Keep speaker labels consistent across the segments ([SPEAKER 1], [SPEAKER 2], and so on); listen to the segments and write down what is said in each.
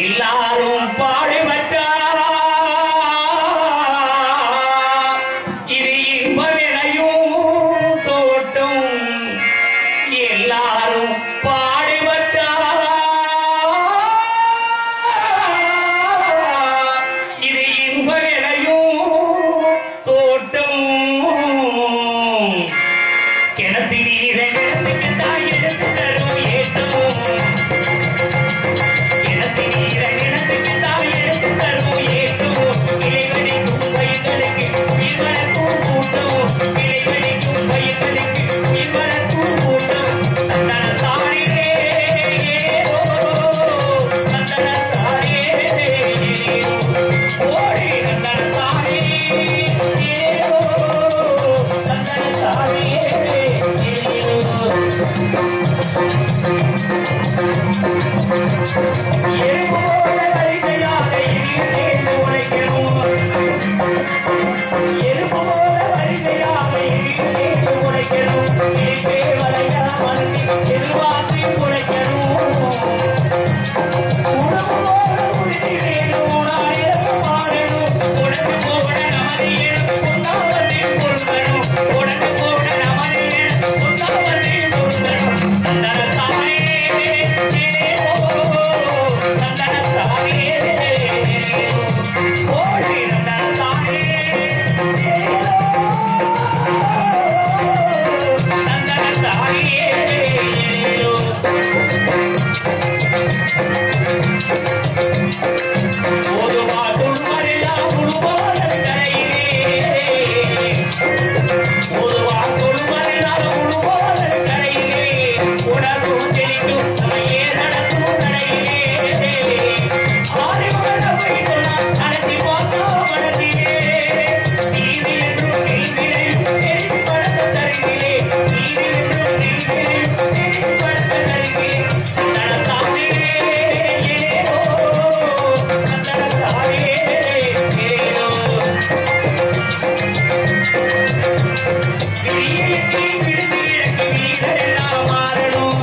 [SPEAKER 1] எல்லாரும் பாடுபட்டா இது இன்பவினையும் தோட்டும் எல்லாரும் பாடுபட்டா இது இன்பவினையும் தோட்டும் கிணத்தினீரை கிணத்துக்கு தாய் எடுத்து தரும் ஏற்றமும் கிணத்தினீரை கிணத்துக்கு தாய் எடுத்து தரும் ஏற்றமும் இலைவெளிக்கும் வயல்களுக்கு உயிர் வளர்க்கும் கூட்டம் இலைவெளிக்கும் வயல்களுக்கு உயிர் வளர்க்கும் கூட்டம் தந்தன தானே ஏதோ தந்தன தானே ஏதோ ஓடி தந்தன தானே ஏதோ தந்தன தானே ஏதோ எறும்பு போல வலிமையாக இடித்தேன் உழைக்கணும். எறும்பு போல வலிமையாக இடித்தேன் உழைக்கணும். இடிப்பே வளையாமல் எதிர்பார்த்து உழைக்கணும். உடம்பு போல உறுதி வேணும், நாயகம் மாறணும். உடம்பு போல நமது இனம் உண்ணாமலே பொறுக்கணும். உடம்பு போல நமது இனம் உண்ணாமலே பொறுக்கணும். தந்தன தானே ஏதோ, தந்தன தானே ஏதோ. ஓடி தந்தன தானே ஏதோ, தந்தன தானே ஏதோ. ஓதுவா துள்வரெல்லாம் உள்வாழ கரையிலே ஓதுவா துள்வரெல்லாம் உள்வாழ கரையிலே உணர்வும் தெளிக்கும் நம்மையே நடக்கும் கரையிலே ஆறிமகனவை சொன்னால் நடத்தி பார்த்தோம் மனதிலே நீதி என்றும் நீதிலையும் தெரிந்து பழக்க தருகிறே நீதி என்றும் நீதிலையும் தெரிந்து பழக்க தருகிறே நடத்தாமே ஏதோ நடத்தாமே ஏதோ விடியலுக்கு விடுதி இழக்கு வீடெல்லாம் மாறணும்.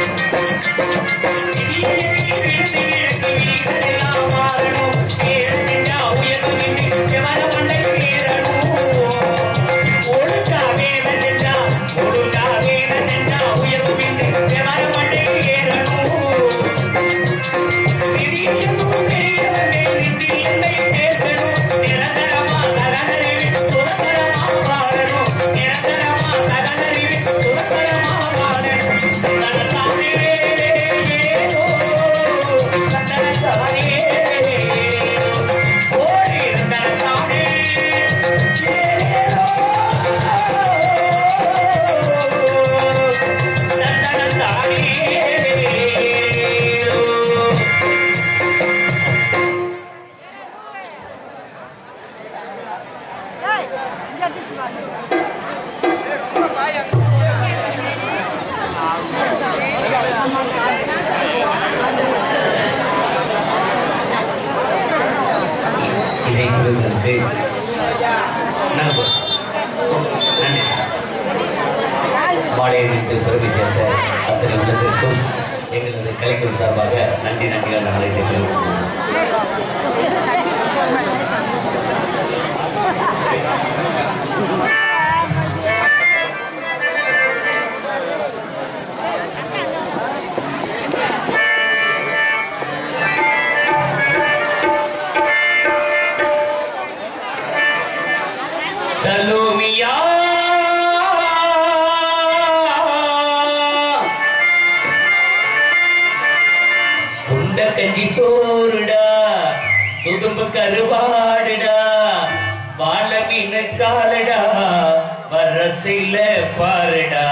[SPEAKER 1] விடியலுக்கு விடுதி இழக்கு வீடெல்லாம் மாறணும். ஏறு செஞ்சா உயர்வு நின்று எவர மண்ணில் ஏறணும். ஒழுங்கா வேலை செஞ்சா, ஒழுங்கா வேலை செஞ்சா உயர்வு நின்று எவர மண்ணில் ஏறணும். திடீரெனும் பெரியவனே நித்தியத்தை பேசணும். நிரந்தரமா தகனறிவில் சுதந்திரமா வாழணும். நிரந்தரமா தகனறிவில் சுதந்திரமா வாழணும். தன்னத்தானே ஏதோ, தன்னத்தானே ஏதோ. ஓடி தன்னத்தானே ஏதோ. தன்னத்தானே ஏதோ.
[SPEAKER 2] ஏய், இங்க திருச்சி வாங்க.
[SPEAKER 1] இசைக்குழுவிற்கு நன்றி நன்றி மாலையடித்து பெருமை சேர்ந்த அத்தனை உள்ளத்திற்கும் எங்களது கலைக்குழு சார்பாக நன்றி நன்றிகள் நான் அழைத்துக்கிறேன் சலோமியா சுண்ட கஞ்சி சோறுடா சுதும்பு கருவாடுடா வாழ மீன் காலடா வரசில பாருடா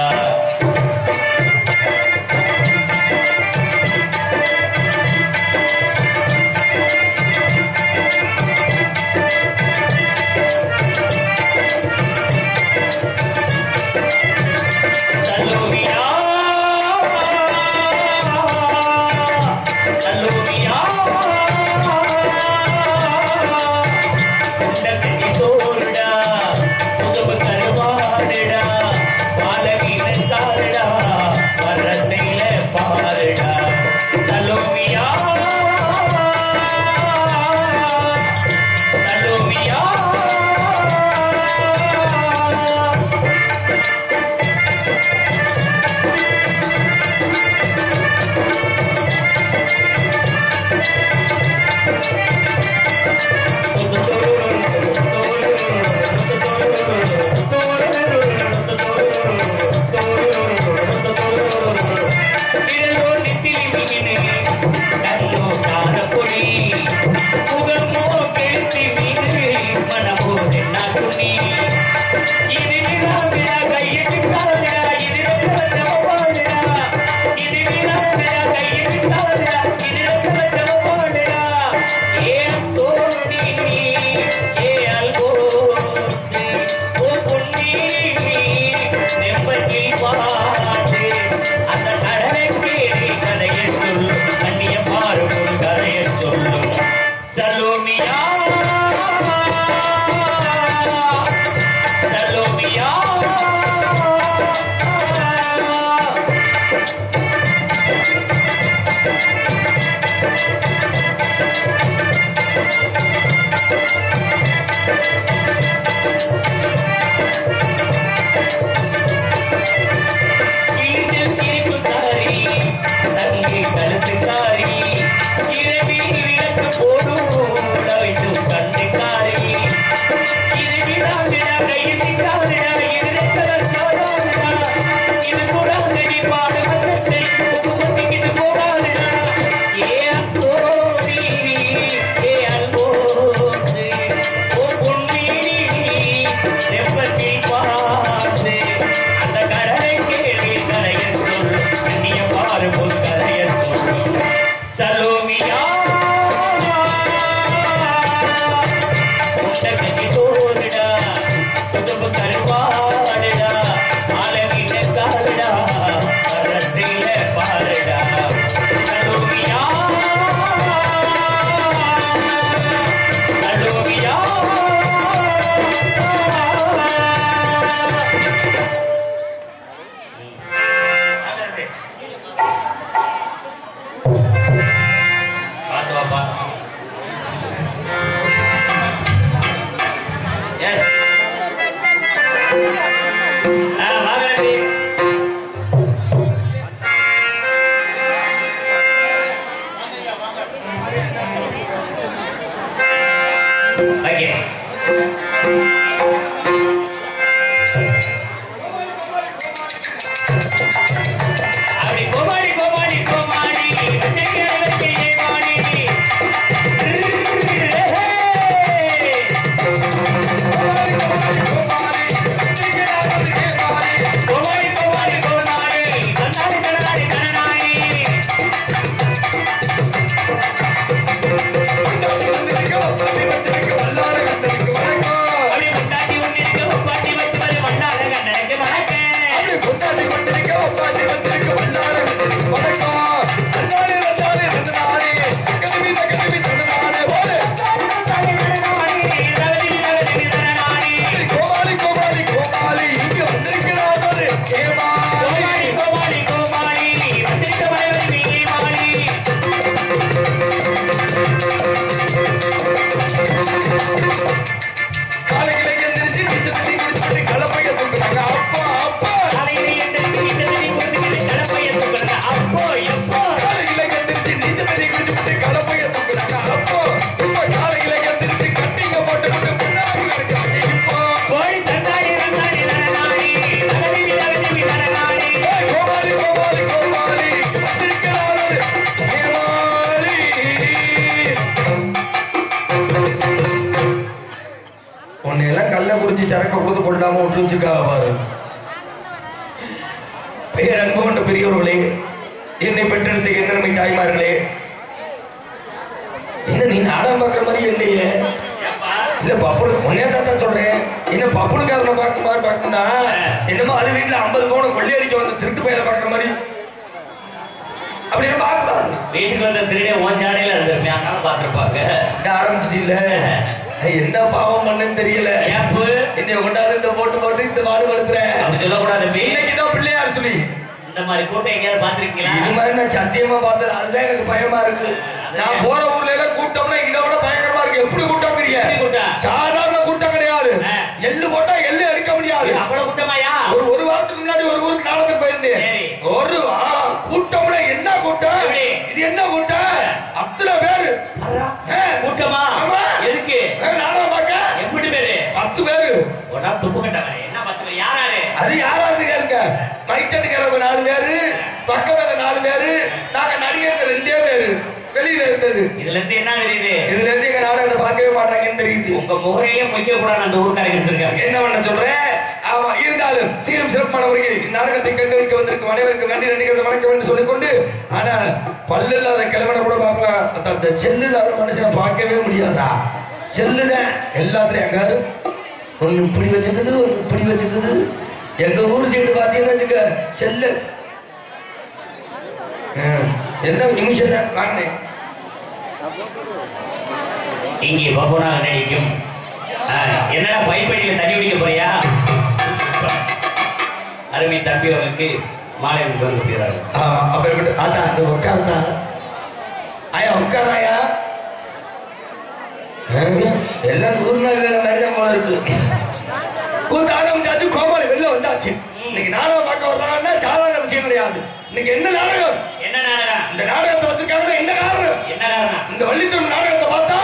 [SPEAKER 1] சலோமியா சலோமியா சுண்ட கஞ்சி சோறுடா சுதும்பு கருவாடுடா வாழ ஓகே அப்படி கோமாளி கோமாளி கோமாளி வெண்ணைக்கிழமைக்கு ஏமாளி கோமாளி கோமாளி கோமாளி கண்ணாடி கண்ணாடி கண்ணாடி அப்படி முட்டாட்டி ஒன்றிருக்க முப்பாட்டி வச்சு வரை மண்ணால கண்ணனுக்கு வணக்கம் ரவதி ரவதி தரணாடி கோமாளி கோமாளி கோமாளி வந்திருக்க வரைவரை நீ மாளி காலையிலே எந்திரிச்சு வீட்டு தண்ணி குடிச்சுக்கிட்டு கடப்பையை தூக்குறது. அப்போ எப்போ கோழி தந்தாடி தந்தாடி தரணாடி ரவதி ரவதி தரணாடி
[SPEAKER 3] உன்னை எல்லாம் கல்ல குடிச்சு சரக்க கொடுத்து கொள்ளாம விட்டு வச்சிருக்காங்க பாரு பெயர் அன்பு கொண்ட பெரியவர்களே என்னை பெற்றெடுத்த எண்ணமை தாய்மார்களே என்ன நீ நாடகம் பார்க்குற மாதிரி இல்லையே இல்ல பப்புனு உன்னே தான் சொல்றேன் என்ன பப்புனுக்காரனை பார்க்க மாதிரி பார்க்கணும்னா என்னமோ அது வீட்டுல ஐம்பது பவுன் கொள்ளையடிக்க வந்த திருட்டு பையனை பார்க்குற மாதிரி அப்படின்னு பார்க்கக்கூடாது
[SPEAKER 1] வீட்டுக்கு வந்த திருடே உன் ஜாடையில இருந்திருப்பேன் அதனால பார்த்திருப்பாங்க
[SPEAKER 3] என்ன ஆரம்பிச்சிட்டீல்ல என்ன பாவம் பண்ணேன்னு தெரியல
[SPEAKER 1] ஏப்பு
[SPEAKER 3] என்னைய கொண்டாந்து இந்த போட்டு போட்டு இந்த பாடு படுத்துறேன்
[SPEAKER 1] அப்படி சொல்லக்கூடாது தம்பி.
[SPEAKER 3] இன்னைக்கு தான் பிள்ளையார் சொல்லி
[SPEAKER 1] இந்த மாதிரி கூட்டம் எங்கேயாவது பார்த்திருக்கீங்களா
[SPEAKER 3] இது மாதிரி நான் சத்தியமா பார்த்தது அதுதான் எனக்கு பயமா இருக்கு நான் போற ஊர்ல எல்லாம் கூட்டம்னா இதை விட பயங்கரமா இருக்கு எப்படி கூட்டம்ங்கிறீங்க
[SPEAKER 1] எப்படி கூட்டம்?
[SPEAKER 3] சாதாரண கூட்டம் கிடையாது
[SPEAKER 1] ஆ.
[SPEAKER 3] எள்ளு போட்டா எள்ளு எடுக்க முடியாது
[SPEAKER 1] அவ்வளவு கூட்டமாயா
[SPEAKER 3] ஒரு ஒரு வாரத்துக்கு முன்னாடி ஒரு ஊருக்கு நாளத்துக்கு போயிருந்தேன்
[SPEAKER 1] சரி.
[SPEAKER 3] ஒரு ஆ, கூட்டம்னா என்ன கூட்டம்
[SPEAKER 1] எப்படி?
[SPEAKER 3] இது என்ன கூட்டம் அத்தனை பேரு ஆ.
[SPEAKER 1] கூட்டமா
[SPEAKER 3] ஆமா.
[SPEAKER 1] எதுக்கு
[SPEAKER 3] ஆ, நாடகம் பார்க்க
[SPEAKER 1] எப்படி பேரு
[SPEAKER 3] பத்து பேரு
[SPEAKER 1] உடா துப்பு கட்டவன் என்ன பத்து பேர் யாராரு
[SPEAKER 3] அது யாராவது கேளுங்க மைச்சட்டுக்கிறவங்க நாலு பேரு பக்கத்துல நாலு பேரு நாங்க நடிகர்கள் ரெண்டே பேரு வெளியில இருந்தது
[SPEAKER 1] இதுல இருந்து என்ன தெரியுது
[SPEAKER 3] இதுல இருந்து எங்க நாடகத்தை பார்க்கவே மாட்டாங்கன்னு தெரியுது
[SPEAKER 1] உங்க முகரையே முக்கிய கூட அந்த ஊர்க்காரங்க இருந்திருக்காங்க
[SPEAKER 3] என்ன பண்ண சொல்றேன் ஆமா இருந்தாலும் சீரும் சிறப்பான முறையில் இந்நாடகத்தை கண்டு வைக்க வந்திருக்கும் அனைவருக்கும் நன்றி நன்றிகள் வணக்கம் என்று சொல்லிக்கொண்டு ஆனா பல்லு இல்லாத கிழவனை கூட பார்க்கலாம் அந்த- அந்த செல்லு இல்லாத மனுஷனை பார்க்கவே முடியாதா செல்லுதான் எல்லாத்துலயும் எங்காரு ஒண்ணு இப்படி வச்சுக்குது ஒண்ணு இப்படி வச்சுக்குது எங்க ஊர் சைடு பாத்தீங்கன்னு வச்சுக்க செல்லு ஆ, என்ன நிமிஷம் தான் வாங்கினேன்
[SPEAKER 1] இங்கே பப்புனாக நடிக்கும் ஆ, என்னடா பைப்படியில தண்ணி குடிக்க போறியா அருமை தம்பி அவர்களுக்கு மாலை கொடுக்கிறார்கள்
[SPEAKER 3] ஆமா, அப்ப இருக்கட்டும். ஆத்தா, இந்த உட்காருத்தா. ஆயா, உட்காராயா. ஆ, எல்லாம் நூறு நாள் வேலை மாதிரி தான் போல இருக்கு. கூத்தாட முடியாது, கோமாளி வெளில வந்தாச்சு. இன்னைக்கு நாடகம் பார்க்க வர்றாங்கன்னா சாதாரண விஷயம் கிடையாது. இன்னைக்கு என்ன நாடகம்?
[SPEAKER 1] என்ன நாடகம்
[SPEAKER 3] இந்த நாடகத்தை வச்சிருக்காங்கன்னா என்ன காரணம்?
[SPEAKER 1] என்ன காரணம்
[SPEAKER 3] இந்த வள்ளித்தோடு நாடகத்தை பார்த்தா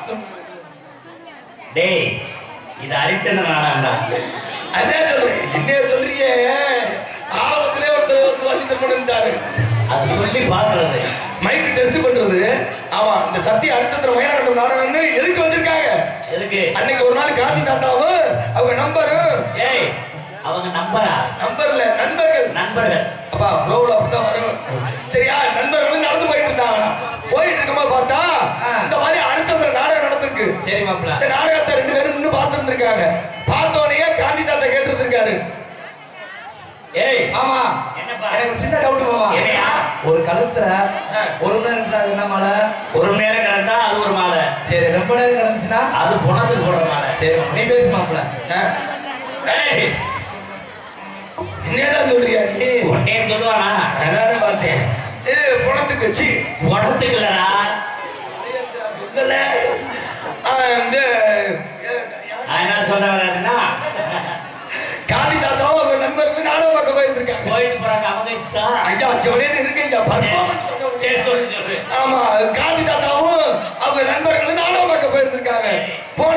[SPEAKER 1] டேய் இது ஹரிச்சந்திர நாடகம்டா
[SPEAKER 3] அதான் சொல்றேன். என்னைய சொல்றீங்க? ஆரம்பத்திலே ஒருத்தர் வந்து வள்ளித்தோடு இருந்தாரு.
[SPEAKER 1] அது சொல்லி பார்க்கறது
[SPEAKER 3] மைக் டெஸ்ட் பண்றது ஆமா இந்த சத்திய ஹரிச்சந்திர மயிலாட்டம் நாடகம்னு எதுக்கு வச்சிருக்காங்க
[SPEAKER 1] எதுக்கு
[SPEAKER 3] அன்னைக்கு ஒரு நாள் காந்தி தாத்தாவும் அவங்க நம்பரு
[SPEAKER 1] ஏய் அவங்க நம்பரா
[SPEAKER 3] நம்பர்ல நண்பர்கள்
[SPEAKER 1] நண்பர்கள்
[SPEAKER 3] அப்பா ஃப்ளோவில் அப்படிதான் வரும் சரியா நண்பர்களும் நடந்து போயிட்டு இருந்தாங்க போயிட்டு இருக்கும்போது பார்த்தா இந்த மாதிரி ஹரிச்சந்திர நாடகம் நடந்திருக்கு
[SPEAKER 1] சரி மாப்பிள்ள
[SPEAKER 3] இந்த நாடகத்தை ரெண்டு பேரும் நின்று பார்த்துருந்துருக்காங்க பார்த்தோடனே காந்தி தாத்தா கேட்டிருந்திருக்காரு
[SPEAKER 1] ஏய்
[SPEAKER 4] ஆமா
[SPEAKER 1] என்னப்பா
[SPEAKER 4] எனக்கு சின்ன டவுட் மாமா
[SPEAKER 1] என்னையா?
[SPEAKER 4] ஒரு கழுத்துல ஒரு நேரம் இருந்தா அது என்ன மாலை
[SPEAKER 1] ஒரு மணி நேரம் கிடந்தா அது ஒரு மாலை
[SPEAKER 4] சரி ரொம்ப நேரம் கிடந்துச்சுன்னா
[SPEAKER 1] அது குணத்துக்கு போடுற மாலை
[SPEAKER 4] சரி நீ பேசு மாப்பிள
[SPEAKER 1] ஏய்
[SPEAKER 3] என்னதான் சொல்றியா நீ
[SPEAKER 1] உடனே சொல்லுவானா
[SPEAKER 3] அதானே பார்த்தேன் ஏ பணத்துக்கு சி
[SPEAKER 1] குணத்துக்கு இல்லடா
[SPEAKER 3] சொல்லல ஆ, இந்த
[SPEAKER 1] நான் என்ன சொல்ல வரேன்னா
[SPEAKER 3] காந்தி தாத்தாவும் அவங்க நண்பர்கள் நாடகம் பார்க்க போயிருந்திருக்காங்க
[SPEAKER 1] போயிட்டு போறாங்க அவங்க இஷ்டம்
[SPEAKER 3] ஐயா செவனேன்னு இருக்கு ஐயா பர்ஃபார்மன்ஸ்
[SPEAKER 1] சரி சொல்லு சொல்லு
[SPEAKER 3] ஆமா காந்தி தாத்தாவும் அவங்க நண்பர்களும் நாடகம் பார்க்க போயிருந்திருக்காங்க போன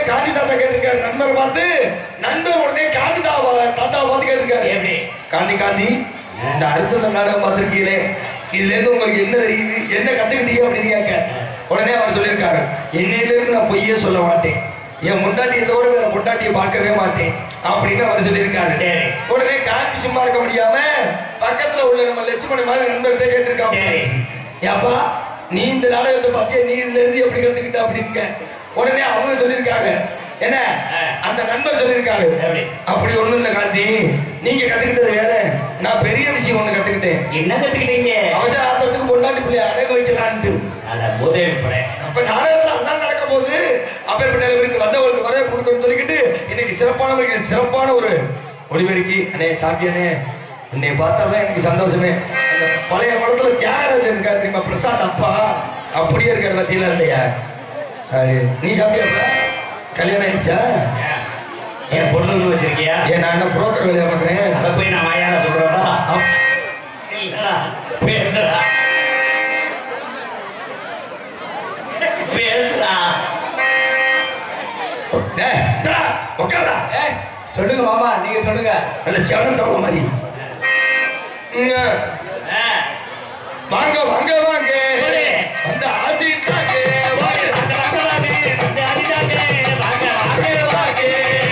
[SPEAKER 3] காந்தி தாத்தா கேட்டிருக்காரு நண்பரை பார்த்து நண்பர் உடனே காந்தி தாத்தா தாத்தாவை பார்த்து கேட்டிருக்காரு
[SPEAKER 1] எப்படி
[SPEAKER 3] காந்தி காந்தி இந்த அர்ஜுன நாடகம் பார்த்திருக்கீங்களே இதுல இருந்து உங்களுக்கு என்ன தெரியுது என்ன கத்துக்கிட்டீங்க அப்படின்னு கேட்க உடனே அவர் சொல்லியிருக்காரு என்னையில இருந்து நான் பொய்யே சொல்ல மாட்டேன் என் முண்டாட்டியை தவிர வேற முண்டாட்டியை பார்க்கவே மாட்டேன் அப்படின்னு அவர் சொல்லியிருக்காரு
[SPEAKER 1] சரி.
[SPEAKER 3] உடனே காந்தி சும்மா இருக்க முடியாம பக்கத்துல உள்ள நம்ம லட்சுமணி மாதிரி நண்பர்கிட்ட கேட்டிருக்காங்க
[SPEAKER 1] சரி.
[SPEAKER 3] ஏப்பா நீ இந்த நாடகத்தை பார்த்தியா நீ இதுல இருந்து எப்படி கத்துக்கிட்ட அப்படின்னு உடனே அவங்க சொல்லியிருக்காங்க என்ன
[SPEAKER 1] ஆ.
[SPEAKER 3] அந்த நண்பர் சொல்லியிருக்காரு
[SPEAKER 1] எப்படி?
[SPEAKER 3] அப்படி ஒண்ணும் இல்ல காந்தி நீங்க கத்துக்கிட்டது வேற நான் பெரிய விஷயம் ஒண்ணு கத்துக்கிட்டேன்
[SPEAKER 1] என்ன கத்துக்கிட்டீங்க
[SPEAKER 3] அவசர ஆத்திரத்துக்கு பொண்டாட்டி பிள்ளைய அடக வைக்கலான்ட்டு
[SPEAKER 1] அட உதவி படை
[SPEAKER 3] அப்ப நாடகத்துல அதான் நடக்க போது அப்பேற்பட்ட நிலைமைக்கு வந்தவங்களுக்கு வர கொடுக்கணும்னு சொல்லிக்கிட்டு இன்னைக்கு சிறப்பானவர்கள் சிறப்பான ஒரு ஒளிபெருக்கி அண்ணே சாப்பியானே என்னை பார்த்தா தான் எனக்கு சந்தோஷமே அந்த பழைய படத்துல தியாகராஜன் இருக்காரு தெரியுமா பிரசாத் அப்பா அப்படியே இருக்காரு பத்தியில இல்லையா அப்படி. நீ சாப்பிட்டியாப்பா கல்யாணம் ஆயிடுச்சா
[SPEAKER 1] என் பொண்ணு வச்சிருக்கியா
[SPEAKER 3] ஏன் நான் என்ன புரோக்கர் வேலையா பண்றேன்
[SPEAKER 1] அதை போய் நான் வாயால சொல்றேன்னா
[SPEAKER 3] அப்-
[SPEAKER 1] இல்லடா பேசுடா பேசுடா
[SPEAKER 3] டேய், டா, உட்கார்றா.
[SPEAKER 4] ஏய், சொல்லுங்க மாமா நீங்க சொல்லுங்க
[SPEAKER 3] நல்ல சனம் தவள மாதிரி இங்க,
[SPEAKER 1] ஆ,
[SPEAKER 3] வாங்க வாங்க வாங்க
[SPEAKER 1] சொல்லு.
[SPEAKER 3] வந்து ஆசிட்டாங்க வாங்க
[SPEAKER 1] வாங்க, வாங்க, வாங்க, வந்து அடிதாங்க, வாங்க, வாங்க, வாங்க.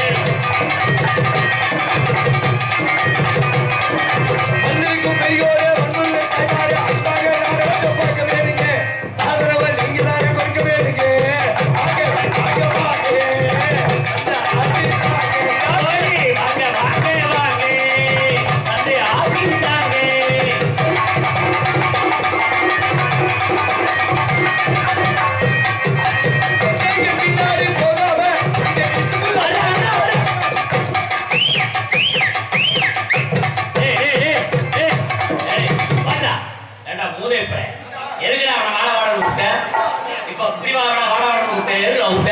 [SPEAKER 3] வந்திருக்கும் பெரியோரே ஒன்றுள்ள தாயாரே அன்பாக நாடகத்தை பார்க்க வேணுங்க ஆதரவை நீங்க தானே கொடுக்க வேணுங்க வாங்க வாங்க வாங்க வந்து ஆசிட்டாங்க
[SPEAKER 1] ஓடி, வாங்க, வாங்க, வாங்க. வந்து ஆடிட்டாங்க.
[SPEAKER 3] நீங்க பின்னாடி போகாம இங்க வீட்டுக்குள்ள
[SPEAKER 1] அட, அட, அட. ஏய், ஏய், ஏய், ஏய், ஏய், வாடா. ஏண்டா, மூதேவி பைய. எதுக்குடா அவனை வாழ வாழன்னு விட்ட? இப்ப இப்படி வாழ வாழ வாழன்னு விட்ட? எதுக்குடா விட்ட?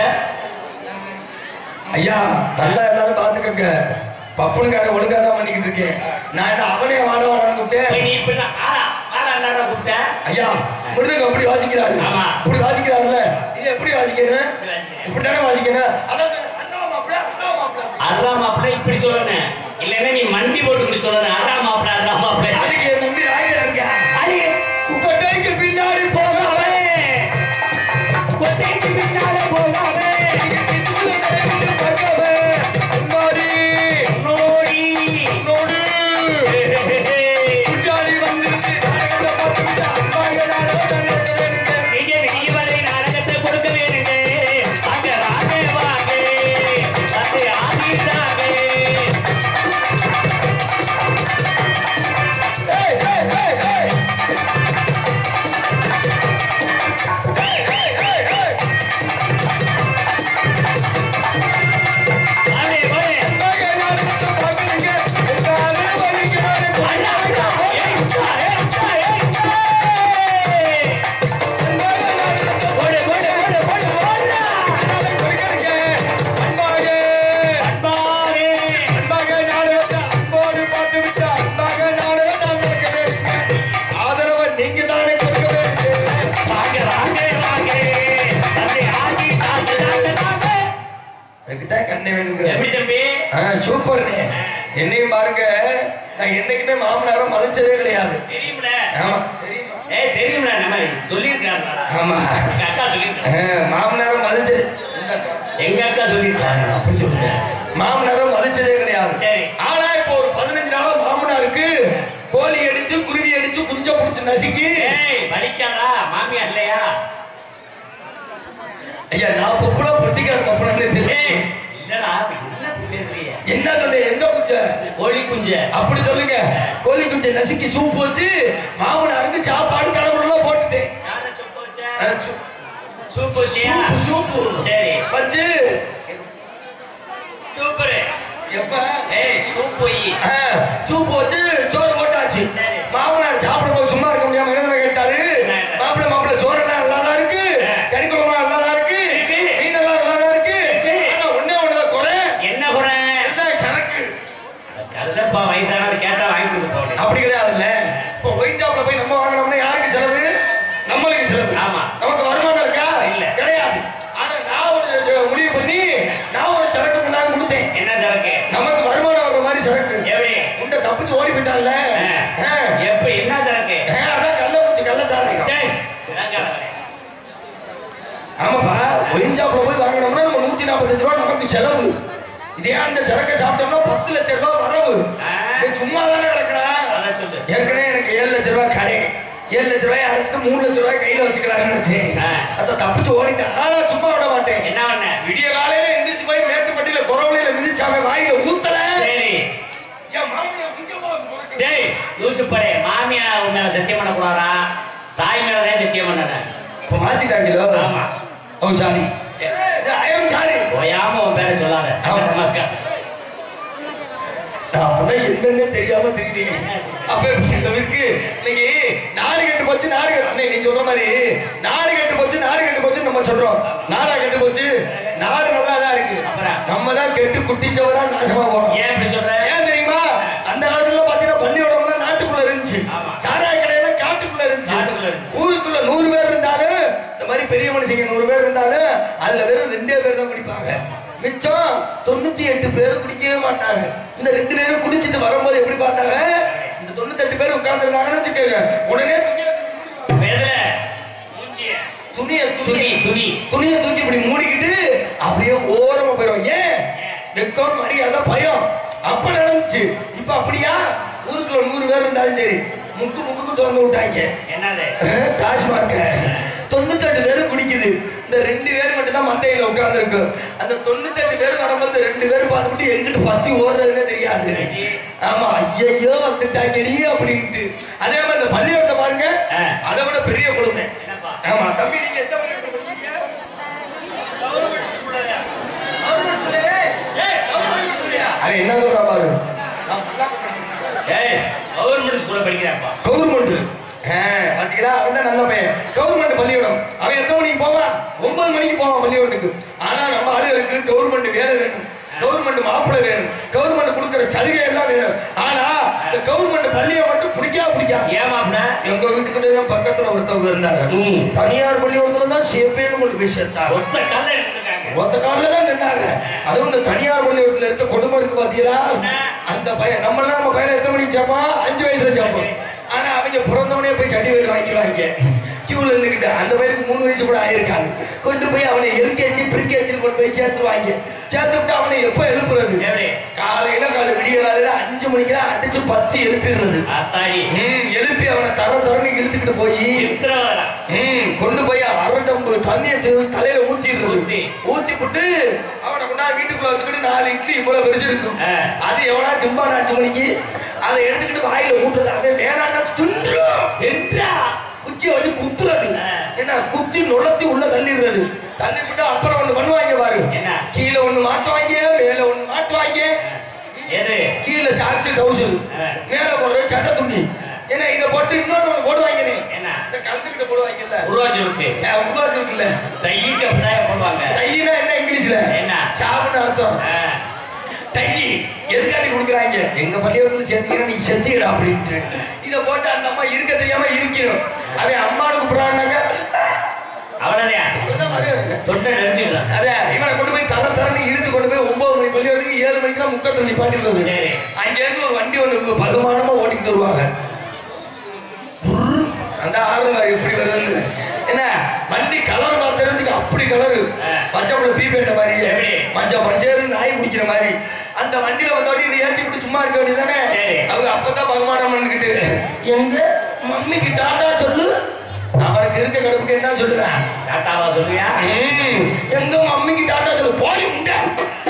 [SPEAKER 3] ஐயா நல்லா எல்லாரும் பாத்துக்கங்க பப்பனுக்கார ஒழுங்கா தான் பண்ணிக்கிட்டு இருக்கேன் நான் என்ன அவனே வாட வாடான்னு கூப்பிட்டேன்
[SPEAKER 1] போய் நீ இப்படி நான் ஆடா, ஆடாண்டாடா கூப்பிட்ட?
[SPEAKER 3] ஐயா மிருதங்க அப்படி வாசிக்கிறாரு
[SPEAKER 1] ஆமா.
[SPEAKER 3] இப்படி வாசிக்கிறாருல்ல இது எப்படி வாசிக்கணும்
[SPEAKER 1] இப்படி வாசிக்கிறேன்.
[SPEAKER 3] இப்படித்தானே வாசிக்கணும் அதான் அண்ணா மாப்பிள்ள அண்ணா மாப்பிள்ள
[SPEAKER 1] அண்ணா மாப்பிள்ளை இப்படி சொல்லணும் இல்லைன்னா நீ மண்டி போட்டு இப்படி சொல்லணும் அண்ணா மாப்பிள்ளை அண்ணா மாப்பிள்ளை
[SPEAKER 3] அதுக்கு என் நம்பி நாயகர் இருக்கேன்
[SPEAKER 1] அடி,
[SPEAKER 3] குக்கட்டைக்கு பின்னாடி போகாம
[SPEAKER 1] கொட்டைக்கு பின்னால போகாம
[SPEAKER 3] நீங்க வீட்டுக்குள்ள நடைபெற்று பார்க்காம அன்பாரி
[SPEAKER 1] நோடி
[SPEAKER 3] உன்னோடு குட்டாரி வந்துருச்சு நாடகத்தை பார்த்துக்கிட்டு அன்பாக நாடகத்தை நடத்த வேணுங்க
[SPEAKER 1] நீங்க வெளிவரை நாடகத்தை கொடுக்க வேணுங்க வாங்க வாங்க வாங்க வந்து ஆடிட்டாங்க
[SPEAKER 3] ஏய் ஏய் ஏய் ஏய் ஏய் ஏய் ஏய் ஏய்
[SPEAKER 1] வாங்க வாங்க
[SPEAKER 3] அன்பாக நாடகத்தை பார்க்குறீங்க எல்லாரும் வரீங்க
[SPEAKER 1] அண்ணா அண்ணா ஏய் அண்ணா, ஏய் அண்ணா, ஏய் அண்ணா.
[SPEAKER 3] அன்பாக நாடகத்தை
[SPEAKER 1] ஓடு ஓடு ஓடு ஓடு ஓடுடா.
[SPEAKER 3] கொடுக்கறீங்க அன்பாக
[SPEAKER 1] அன்பாரே
[SPEAKER 3] அன்பாக நாடகத்தை அன்போடு பார்த்து விட்டு அன்பாக நாடகத்தை நடக்க வேணுங்க ஆதரவை நீங்க தானே கொடுக்க வேணுங்க
[SPEAKER 1] வாங்க வாங்க வாங்க வந்து ஆடிட்டாங்க தாங்க தாங்க
[SPEAKER 3] என்கிட்ட கண்ணே வேணுங்கிற
[SPEAKER 1] எப்படி தம்பி
[SPEAKER 3] ஆ சூப்பர்ண்ணே என்னையும் பாருங்க நான் என்னைக்குமே மாமனாரை மதிச்சதே கிடையாது
[SPEAKER 1] தெரியும்ல
[SPEAKER 3] ஆமா தெரியுமா
[SPEAKER 1] ஏய் தெரியும்ல நம்ம சொல்லியிருக்காங்க
[SPEAKER 3] ஆமா
[SPEAKER 1] எங்க அக்கா சொல்லியிருக்காங்க
[SPEAKER 3] ஆ, மாமனாரை மதிச்சு
[SPEAKER 1] எங்க அக்கா சொல்லியிருக்காங்க
[SPEAKER 3] அப்படி சொல்லுங்க மாமனாரை மதிச்சதே கிடையாது
[SPEAKER 1] சரி.
[SPEAKER 3] ஆனா இப்போ ஒரு பதினஞ்சு நாளா மாமனாருக்கு கோழி அடிச்சு குருவி அடிச்சு குஞ்ச புடிச்சு நசுக்கி
[SPEAKER 1] ஏய் வலிக்காதா மாமியார் இல்லையா
[SPEAKER 3] ஐயா நான் பொப்புனா பொட்டிக்கார பொப்புனான்னு
[SPEAKER 1] ஏய்
[SPEAKER 3] தெரியும்
[SPEAKER 1] இல்லடா என்ன பேசுறீங்க
[SPEAKER 3] என்ன சொல்ல எந்த குஞ்ச
[SPEAKER 1] கோழி குஞ்சு
[SPEAKER 3] அப்படி சொல்லுங்க கோழி குஞ்சை நசுக்கி சூப்பு வச்சு மாமனாருக்கு சாப்பாடு கடவுளெல்லாம் போட்டுட்டேன்
[SPEAKER 1] யாரை சொப்ப வச்ச
[SPEAKER 3] ஆ, சூ-
[SPEAKER 1] சூப்பு வச்சியா
[SPEAKER 3] சூப்பு
[SPEAKER 1] சரி
[SPEAKER 3] வச்சு
[SPEAKER 1] சூப்பர்
[SPEAKER 3] எப்ப
[SPEAKER 1] ஏய் சூப் போய்
[SPEAKER 3] ஆ, சூப்பு வச்சு சோறு போட்டாச்சு
[SPEAKER 1] சரி.
[SPEAKER 3] மாமனார் சாப்பிட போது சும்மா இருக்க முடியாம என்ன கேட்டாரு
[SPEAKER 1] என்ன?
[SPEAKER 3] மாப்பிள்ள மாப்பிள்ள சோறு எல்லாம் நல்லா தான் இருக்கு
[SPEAKER 1] ஆ.
[SPEAKER 3] கறி குழம்பு நல்லா தான் இருக்கு
[SPEAKER 1] இருக்கு.
[SPEAKER 3] மீன் எல்லாம் நல்லா தான் இருக்கு
[SPEAKER 1] இருக்கு.
[SPEAKER 3] ஆனா ஒண்ணே ஒண்ணுதான் குறை
[SPEAKER 1] என்ன குறை
[SPEAKER 3] என்ன சரக்கு
[SPEAKER 1] கருதப்பா வயசானது கேட்டா வாங்கி கொடுத்தோம்
[SPEAKER 3] அப்படி கிடையாதுல்ல இப்போ ஒயிட் ஷாப்ல போய் நம்ம வாங்கினோம்னா யாருக்கு செலவு நம்மளுக்கு செலவு
[SPEAKER 1] ஆமா.
[SPEAKER 3] நமக்கு வருமானம் இருக்கா
[SPEAKER 1] இல்ல.
[SPEAKER 3] கிடையாது ஆனா நான் ஒரு முடிவு பண்ணி நானூத்தி நாற்பத்தஞ்சு ரூபா நமக்கு செலவு இதே அந்த சரக்கை சாப்பிட்டோம்னா பத்து லட்சம் ரூபாய் வரவு
[SPEAKER 1] ஆ.
[SPEAKER 3] இவன் சும்மா தானே கிடக்குறான்
[SPEAKER 1] அதான் சொல்லு
[SPEAKER 3] ஏற்கனவே எனக்கு ஏழு லட்சம் ரூபாய் கடை ஏழு லட்சம் ரூபாய் அடைச்சிட்டு மூணு லட்சம் ரூபாய் கையில வச்சுக்கலாம்னு நினைச்சேன்
[SPEAKER 1] ஆ.
[SPEAKER 3] அதை தப்பிச்சு ஓடிட்டேன் ஆனா சும்மா விட மாட்டேன்
[SPEAKER 1] என்ன பண்ண
[SPEAKER 3] விடிய காலையில எந்திரிச்சு போய் மேட்டுப்பட்டியில குறவழியில மிதிச்சாம வாயில ஊத்தல
[SPEAKER 1] சரி
[SPEAKER 3] என் மாமியா குஞ்சமா இருக்கு.
[SPEAKER 1] டேய் லூசு படே மாமியா உன் மேல சத்தியம் பண்ணக்கூடாதா தாய் மேல தான் சத்தியம் பண்ணன
[SPEAKER 3] இப்ப மாத்திட்டாங்களோ
[SPEAKER 1] ஆமா
[SPEAKER 3] oh sorry I am sorry
[SPEAKER 1] ஓயாம உன் பேரை சொல்லாத சங்கடமா இருக்கா
[SPEAKER 3] நான் அப்பதான் என்னன்னே தெரியாம தெரியுறீங்க அப்ப இருக்கு இன்னைக்கு நாடு கெட்டு போச்சு நாடு கெட்டு அண்ணே, நீ சொல்ற மாதிரி நாடு கெட்டு போச்சு நாடு கெட்டு போச்சு நம்ம சொல்றோம் நாடா கெட்டு போச்சு நாடு நல்லா தான் இருக்கு
[SPEAKER 1] அப்புறம்?
[SPEAKER 3] நம்ம தான் கெட்டு குட்டிச்சவரா நாசமா போறோம்
[SPEAKER 1] ஏன் இப்படி சொல்ற
[SPEAKER 3] ஏன் தெரியுமா அந்த காலத்துல பாத்தீங்கன்னா பள்ளியோடம்லாம் நாட்டுக்குள்ள இருந்துச்சு
[SPEAKER 1] ஆமா.
[SPEAKER 3] சாராய கடையில காட்டுக்குள்ள இருந்துச்சு
[SPEAKER 1] காட்டுக்குள்ள இருந்துச்சு.
[SPEAKER 3] ஊருக்குள்ள நூறு பேர் இருந்தாலும் இந்த மாதிரி பெரிய மனுஷங்க நூறு பேர் இருந்தாலும் அதுல வெறும் ரெண்டே பேர் தான் குடிப்பாங்க மிச்சம் தொண்ணூத்தி எட்டு பேரும் குடிக்கவே மாட்டாங்க இந்த ரெண்டு பேரும் குடிச்சிட்டு வரும்போது எப்படி பார்த்தாங்க இந்த தொண்ணூத்தி எட்டு பேர் உட்கார்ந்துருந்தாங்கன்னு வச்சுக்கோங்க உடனே துணியை
[SPEAKER 1] எதுல மூஞ்சிய
[SPEAKER 3] துணியை
[SPEAKER 1] துணி
[SPEAKER 3] துணி
[SPEAKER 1] துணி
[SPEAKER 3] துணியை தூக்கி இப்படி மூடிக்கிட்டு அப்படியே ஓரமா போயிடும் ஏன் வெக்கம் மரியாதை பயம் அப்ப நடந்துச்சு இப்ப அப்படியா ஊருக்குள்ள நூறு பேர் இருந்தாலும் சரி முக்கு முக்குக்கு திறந்து விட்டாங்க
[SPEAKER 1] என்னது
[SPEAKER 3] டாஸ்மார்க்க தொண்ணூத்தெட்டு பேரும் குடிக்குது இந்த ரெண்டு பேர் மட்டும் தான் மந்தையில உட்கார்ந்து இருக்கு அந்த தொண்ணூத்தெட்டு பேர் வரும்போது ரெண்டு பேரும் பார்த்துட்டு எங்கிட்டு பத்தி ஓடுறதுன்னே தெரியாது ஆமா ஐயையோ வந்துட்டாங்கடி அப்படின்ட்டு அதே மாதிரி இந்த பள்ளியோட பாருங்க
[SPEAKER 1] ஆ.
[SPEAKER 3] அதை விட பெரிய கொடுமை
[SPEAKER 1] என்னப்பா
[SPEAKER 3] ஆமா தம்பி நீங்க எந்த பள்ளிக்கூடத்துல படிச்சீங்க? கவர்மெண்ட் ஸ்கூல்ல? ஏய், கவர்மெண்ட் ஸ்கூல்லையா? அவன் என்ன சொல்றா பாரு நான் ஃபுல்லா படிச்சிருக்கேன்.
[SPEAKER 1] ஏய் கவர்மெண்ட் ஸ்கூல்ல படிக்கிறாப்பா
[SPEAKER 3] கவர்மெண்ட் பாத்தீங்களா அவன் தான் நல்ல பையன் கவர்மெண்ட் பள்ளிக்கூடம் அவன் எத்தனை மணிக்கு போவான் ஒன்பது மணிக்கு போவான் பள்ளிக்கூடத்துக்கு ஆனா நம்ம ஆளுகளுக்கு கவர்மெண்ட் வேலை வேணும் கவர்மெண்ட் மாப்பிள்ளை வேணும் கவர்மெண்ட் கொடுக்கிற சலுகை எல்லாம் வேணும் ஆனா இந்த கவர்மெண்ட் பள்ளியை மட்டும் பிடிக்கா பிடிக்காது
[SPEAKER 1] ஏமாப்னா
[SPEAKER 3] எங்க வீட்டுக்கிட்ட பக்கத்துல ஒருத்தவங்க இருந்தாங்க
[SPEAKER 1] ம்.
[SPEAKER 3] தனியார் பள்ளிக்கூடத்துல தான் சேப்பேன்னு கொண்டு போய் சேர்த்தாங்க
[SPEAKER 1] ஒத்த கல்ல எடுத்துருக்காங்க
[SPEAKER 3] ஒத்த காலில் தான் நின்னாங்க அதுவும் இந்த தனியார் பள்ளிக்கூடத்துல இருக்க குடும்பம் இருக்கு பாத்தீங்களா அந்த பையன் நம்ம நம்ம பையனை எத்தனை மணிக்கு சேர்ப்பான் அஞ்சு வயசுல சேர்ப்போம் ஆனா அவங்க பிறந்தவனே போய் சர்டிஃபிகேட் வாங்கிடுவாங்க கியூல நின்றுக்கிட்டு அந்த பையனுக்கு மூணு வயசு கூட ஆயிருக்காது கொண்டு போய் அவனை எல்கேஜி பிரிகேஜின்னு கொண்டு போய் சேர்த்துருவாங்க சேர்த்து விட்டு அவனை எப்ப எழுப்புறது
[SPEAKER 1] எப்படி
[SPEAKER 3] காலையில காலை விடிய காலையில அஞ்சு மணிக்கெல்லாம் அடிச்சு பத்து எழுப்பிடுறது
[SPEAKER 1] அத்தாடி
[SPEAKER 3] ம், எழுப்பி அவனை தர தரன்னு இழுத்துக்கிட்டு போய்
[SPEAKER 1] சித்திரவதா
[SPEAKER 3] ம், கொண்டு போய் அரை டம்பு தண்ணியை தூவி தலையில ஊத்திடுறது
[SPEAKER 1] ஊத்தி.
[SPEAKER 3] ஊத்தி விட்டு அவனை கொண்டாந்து வீட்டுக்குள்ள வச்சுக்கிட்டு நாலு இட்லி இவ்வளவு பெருசு இருக்கும்
[SPEAKER 1] ஆ.
[SPEAKER 3] அது எவனா திம்பான அஞ்சு மணிக்கு அதை எடுத்துக்கிட்டு வாயில ஊட்டுறது அவன் வேணான்னா துன்றும்
[SPEAKER 1] என்றா
[SPEAKER 3] குச்சியை வச்சு குத்துறது
[SPEAKER 1] ஆ.
[SPEAKER 3] என்ன குத்தி நுழத்தி உள்ள தள்ளிடுறது தள்ளி விட்டு அப்புறம் ஒண்ணு பண்ணுவாங்க பாரு
[SPEAKER 1] என்ன?
[SPEAKER 3] கீழே ஒண்ணு மாட்டுவாங்க மேல ஒண்ணு மாட்டுவாங்க
[SPEAKER 1] எது
[SPEAKER 3] கீழே சாக்ஸ் டவுசர்
[SPEAKER 1] ஆ.
[SPEAKER 3] மேல போடுறது சட்டை துணி ஏன்னா இதை போட்டு இன்னொன்னு ஒண்ணு போடுவாங்க நீ
[SPEAKER 1] என்ன
[SPEAKER 3] இந்த கலந்துக்கிட்ட போடுவாங்கல்ல
[SPEAKER 1] உருவாச்சு இருக்கு
[SPEAKER 3] ஏன் உருவாக்கு இருக்குல்ல
[SPEAKER 1] தையிக்கு அப்படிதான் போடுவாங்க
[SPEAKER 3] தையினா என்ன இங்கிலீஷ்ல
[SPEAKER 1] என்ன?
[SPEAKER 3] சாப்பிட்டு அர்த்தம்
[SPEAKER 1] ஆ,
[SPEAKER 3] டை எதுக்காண்டி கொடுக்குறாங்க எங்க பள்ளிக்கூடத்துல சேர்த்தீங்கன்னா நீ செத்திடா அப்படின்ட்டு இதை போட்டு அந்த அம்மா இருக்க தெரியாம இருக்கணும் அவன் அம்மானு கூப்பிடுறான்னாக்க
[SPEAKER 1] அவ்வளவுதான்
[SPEAKER 3] அவ்வளவுதான் வருவாங்க.
[SPEAKER 1] தொட்டை நெரிஞ்சுக்கலாம்
[SPEAKER 3] அதான் இவனை கொண்டு போய் தர தரன்னு இழுத்து கொண்டு போய் ஒன்பது மணி பள்ளிக்கூடத்துக்கு ஏழு மணிக்கெல்லாம் முக்கத்தில் நிப்பாட்டிடுறது
[SPEAKER 1] சரி.
[SPEAKER 3] அங்க இருந்து ஒரு வண்டி ஒண்ணு பகுமானமா ஓட்டிக்கிட்டு வருவாங்க புர்ர், அந்த ஆறுங்க எப்படி வருதுன்னு என்ன வண்டி கலர் பார்த்து தெரிஞ்சுக்க அப்படி கலரு
[SPEAKER 1] ஆ.
[SPEAKER 3] பச்சை புள்ள பீ பேட்ட மாதிரி
[SPEAKER 1] எப்படி?
[SPEAKER 3] மஞ்சள் மஞ்சள் நாய் குடிக்கிற மாதிரி அந்த வண்டியில வந்தோடனே இதை ஏத்தி விட்டு சும்மா இருக்க வேண்டியதானே
[SPEAKER 1] சரி.
[SPEAKER 3] அவங்க அப்பதான் பகுமானம் பண்ணிக்கிட்டு எங்க மம்மிக்கு டாட்டா சொல்லு அவனுக்கு இருக்க கடுப்புக்கு என்ன சொல்லுவேன்
[SPEAKER 1] டாட்டாவா சொல்லுவியா
[SPEAKER 3] ம், எங்க மம்மிக்கு டாட்டா சொல்லு போடி உண்டா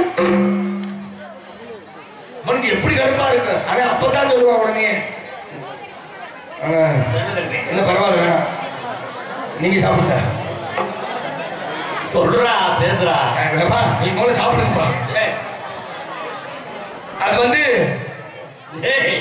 [SPEAKER 3] அவனுக்கு எப்படி கடுப்பா இருக்கு அவன் அப்பதான் சொல்லுவான் உடனே ஆனா
[SPEAKER 1] சொல்லுங்க.
[SPEAKER 3] இல்ல பரவாயில்ல வேணாம் நீங்க சாப்பிடுங்க
[SPEAKER 1] சொல்றா பேசுறா
[SPEAKER 3] வேப்பா, நீ முதல்ல சாப்பிடுங்கப்பா
[SPEAKER 1] ஏய்,
[SPEAKER 3] அது வந்து
[SPEAKER 1] ஏய்,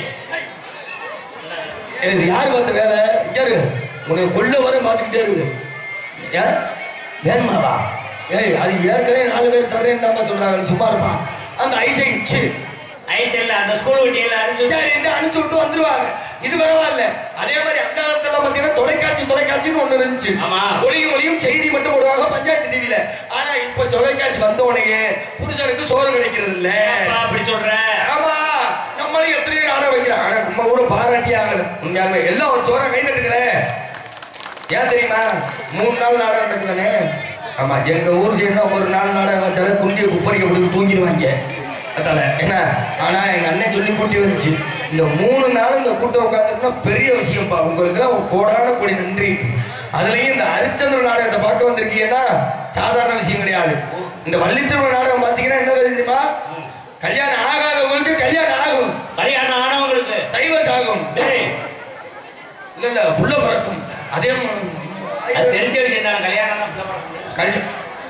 [SPEAKER 3] இது யாரு பார்த்த வேலை யாரு உன்னை கொல்ல வர பார்த்துக்கிட்டே இருக்கு யார் வேணுமாவா ஏய் அது ஏற்கனவே நாலு பேர் தரேன் சொல்றாங்க சும்மா இருப்பான் அந்த ஐசை இச்சு
[SPEAKER 1] ஐச்சல்ல அந்த ஸ்கூல் வண்டியில அனுப்பிச்சு
[SPEAKER 3] சரி இந்த அனுப்பிச்சு விட்டு வந்துருவாங்க இது பரவாயில்ல அதே மாதிரி அந்த காலத்துல பாத்தீங்கன்னா தொலைக்காட்சி தொலைக்காட்சின்னு ஒண்ணு இருந்துச்சு
[SPEAKER 1] ஆமா.
[SPEAKER 3] ஒளியும் ஒளியும் செய்தி மட்டும் போடுவாங்க பஞ்சாயத்து டிவில ஆனா இப்ப தொலைக்காட்சி வந்த உடனே புருஷனுக்கு சோறு கிடைக்கிறது இல்ல
[SPEAKER 1] அப்பா அப்படி சொல்ற
[SPEAKER 3] ஆமா நம்மளும் எத்தனையோ நாடகம் வைக்கிறோம் ஆனா நம்ம ஊரை பாராட்டி ஆகல உண்மையாலுமே எல்லாம் ஒரு சோற கை தட்டுங்களே ஏன் தெரியுமா மூணு நாள் நாடகம் நடக்குதானே ஆமா எங்க ஊர் சைடுனா ஒரு நாலு நாடகம் வச்சாலும் குண்டியை குப்பரிக்க போட்டு தூங்கிடுவாங்க அதால என்ன ஆனா எங்க அண்ணன் சொல்லி கூட்டி வந்துச்சு இந்த மூணு நாள் இந்த கூட்டம் உட்காந்துருக்குன்னா பெரிய விஷயம்ப்பா உங்களுக்குலாம் ஒரு கோடான கோடி நன்றி அதுலயும் இந்த ஹரிச்சந்திர நாடகத்தை பார்க்க வந்திருக்கீங்கன்னா சாதாரண விஷயம் கிடையாது இந்த வள்ளித்திருமண நாடகம் பார்த்தீங்கன்னா என்ன தெரியுமா கல்யாணம் ஆகாதவங்களுக்கு கல்யாணம் ஆகும்
[SPEAKER 1] கல்யாணம் ஆனவங்களுக்கு
[SPEAKER 3] டைவர்ஸ் ஆகும்
[SPEAKER 1] டேய்,
[SPEAKER 3] இல்ல இல்ல புள்ள பிறக்கும் அதே
[SPEAKER 1] அது
[SPEAKER 3] மாதிரி
[SPEAKER 1] தெரிஞ்ச விஷயம் தான் கல்யாணம் தான் பிள்ளை பிறக்கும்.
[SPEAKER 3] கல்வி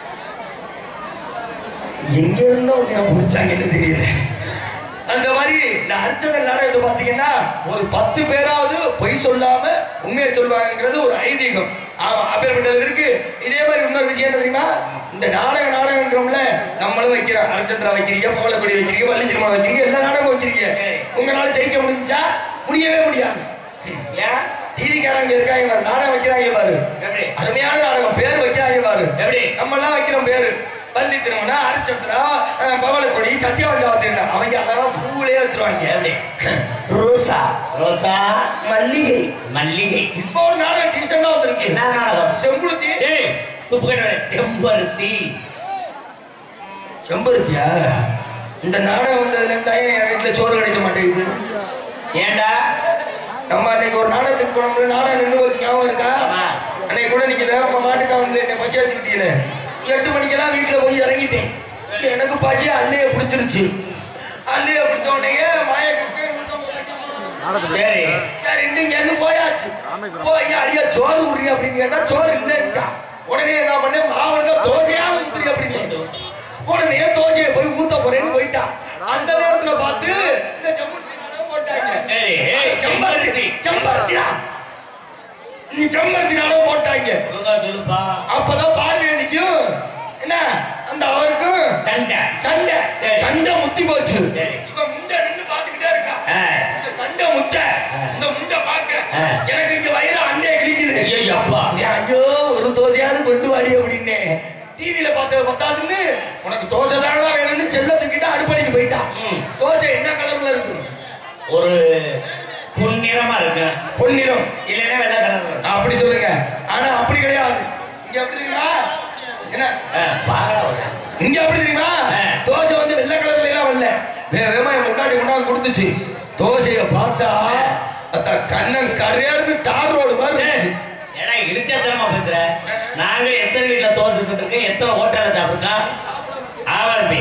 [SPEAKER 3] எங்க இருந்தோ உன்னை பிடிச்சாங்கன்னு தெரியல அந்த மாதிரி இந்த அர்ச்சகர் நாடகத்தை பாத்தீங்கன்னா ஒரு பத்து பேராவது பொய் சொல்லாம உண்மையை சொல்வாங்கங்கிறது ஒரு ஐதீகம் ஆமா அப்பேற்பட்டது இருக்கு இதே மாதிரி இன்னொரு விஷயம் என்ன தெரியுமா இந்த நாடக நாடகங்கிறோம்ல நம்மளும் வைக்கிறோம் அர்ச்சந்திரா வைக்கிறீங்க கோலக்குடி வைக்கிறீங்க வள்ளி திருமணம் வைக்கிறீங்க எல்லா நாடகம் வைக்கிறீங்க
[SPEAKER 1] சரி.
[SPEAKER 3] உங்களால ஜெயிக்க முடிஞ்சா முடியவே முடியாது ஏன் டிவிக்காரங்க இருக்காங்க பாரு நாடகம் வைக்கிறாங்க பாரு
[SPEAKER 1] எப்படி
[SPEAKER 3] அருமையான நாடகம் பேர் வைக்கிறாங்க பாரு
[SPEAKER 1] எப்படி
[SPEAKER 3] நம்ம எல்லாம் வைக்கிறோம் பேரு பள்ளி திருமணம் அரிச்சந்திரா பவளக்கொடி சத்தியவஞ்சாவத்தின் அவங்க அதெல்லாம் பூவிலே வச்சிருவாங்க
[SPEAKER 1] எப்படி
[SPEAKER 3] ரோசா
[SPEAKER 1] ரோசா
[SPEAKER 3] மல்லிகை
[SPEAKER 1] மல்லிகை
[SPEAKER 3] இப்போ ஒரு நாடகம் டீசெண்டா வந்திருக்கு
[SPEAKER 1] என்ன நாடகம்
[SPEAKER 3] செம்புளுத்தி
[SPEAKER 1] டேய் துப்பு கட்ட செம்பருத்தி
[SPEAKER 3] செம்பருத்தியா இந்த நாடகம் வந்ததுல இருந்தா ஏன் என் வீட்டுல சோறு கிடைக்க மாட்டேங்குது
[SPEAKER 1] ஏண்டா
[SPEAKER 3] நம்ம அன்னைக்கு ஒரு நாடகத்துக்கு போனோம்ல நாடகம் நின்று வச்சு ஞாபகம் இருக்கா
[SPEAKER 1] ஆமா.
[SPEAKER 3] அன்னைக்கு கூட நீங்க வேகமா மாட்டுக்கா வந்து என்னை பசி விட்டீங்களே எட்டு மணிக்கெல்லாம் வீட்டுல போய் இறங்கிட்டேன் எனக்கு பசி அள்ளைய பிடிச்சிருச்சு அள்ளைய பிடிச்ச உடனே மாயக்கு
[SPEAKER 1] சரி
[SPEAKER 3] சரி நீங்க எங்க போயாச்சு போய் அடியா சோறு உடுறீங்க அப்படின்னு கேட்டா சோறு இல்லைன்ட்டா உடனே என்ன பண்ணேன் மாவுங்க தோசையா ஊத்துறீங்க அப்படின்னு உடனே தோசையை போய் ஊத்த போறேன்னு போயிட்டா அந்த நேரத்துல பார்த்து இந்த செம்பருத்தி நாடகம் போட்டாங்க
[SPEAKER 1] ஏய், ஏய்,
[SPEAKER 3] செம்பருத்தி செம்பருத்திடா நீ செம்பருத்தி நாடகம் போட்டாங்க
[SPEAKER 1] ஒழுங்கா சொல்லுப்பா
[SPEAKER 3] அப்பதான் பார்வையை நிக்கும் என்ன அந்த அவருக்கும்
[SPEAKER 1] சண்டை
[SPEAKER 3] சண்டை
[SPEAKER 1] சரி.
[SPEAKER 3] சண்டை முத்தி போச்சு
[SPEAKER 1] சரி.
[SPEAKER 3] இவன் முண்டை நின்று பாத்துக்கிட்டே இருக்கா
[SPEAKER 1] ஆ.
[SPEAKER 3] இந்த சண்டை முட்டை
[SPEAKER 1] ஆ.
[SPEAKER 3] இந்த முண்டை பாக்க
[SPEAKER 1] ஆ.
[SPEAKER 3] எனக்கு இங்க வயிறு அண்டைய கிழிக்குது
[SPEAKER 1] ஐயோ அப்பா
[SPEAKER 3] ஏன் ஐயோ ஒரு தோசையாவது கொண்டு வாடி அப்படின்னே டிவியில பார்த்த பத்தாதுன்னு உனக்கு தோசை தானா வேணும்னு செல்ல தூக்கிட்டு அடுப்படிக்கு போயிட்டான்
[SPEAKER 1] ம்.
[SPEAKER 3] தோசை என்ன கலர்ல இருக்கு
[SPEAKER 1] ஒரு பொன்னிறமா இருக்கு
[SPEAKER 3] பொன்னிறம்
[SPEAKER 1] இல்லைன்னா வெள்ளை கலர் இருக்கு.
[SPEAKER 3] அப்படி சொல்லுங்க ஆனா அப்படி கிடையாது இங்க அப்படி தெரியுமா என்ன
[SPEAKER 1] ஆ, பாரா ஒரு.
[SPEAKER 3] இங்க அப்படி தெரியுமா
[SPEAKER 1] ஆ.
[SPEAKER 3] தோசை வந்து வெள்ளை கலர்ல எல்லாம் வரல வேற வேகமா என் முன்னாடி கொண்டாந்து கொடுத்துச்சு தோசைய பார்த்தா அத்தா கண்ணன் கரையாருக்கு தார் ரோடு மாதிரி
[SPEAKER 1] ஏய்,
[SPEAKER 3] இருந்துச்சு.
[SPEAKER 1] ஏடா இடிச்சத்தனமா பேசுற நாங்க எத்தனை வீட்டுல தோசை இருக்கோம் எத்தனை ஹோட்டல்ல சாப்பிட்டுருக்கோம் ஆவரம்பி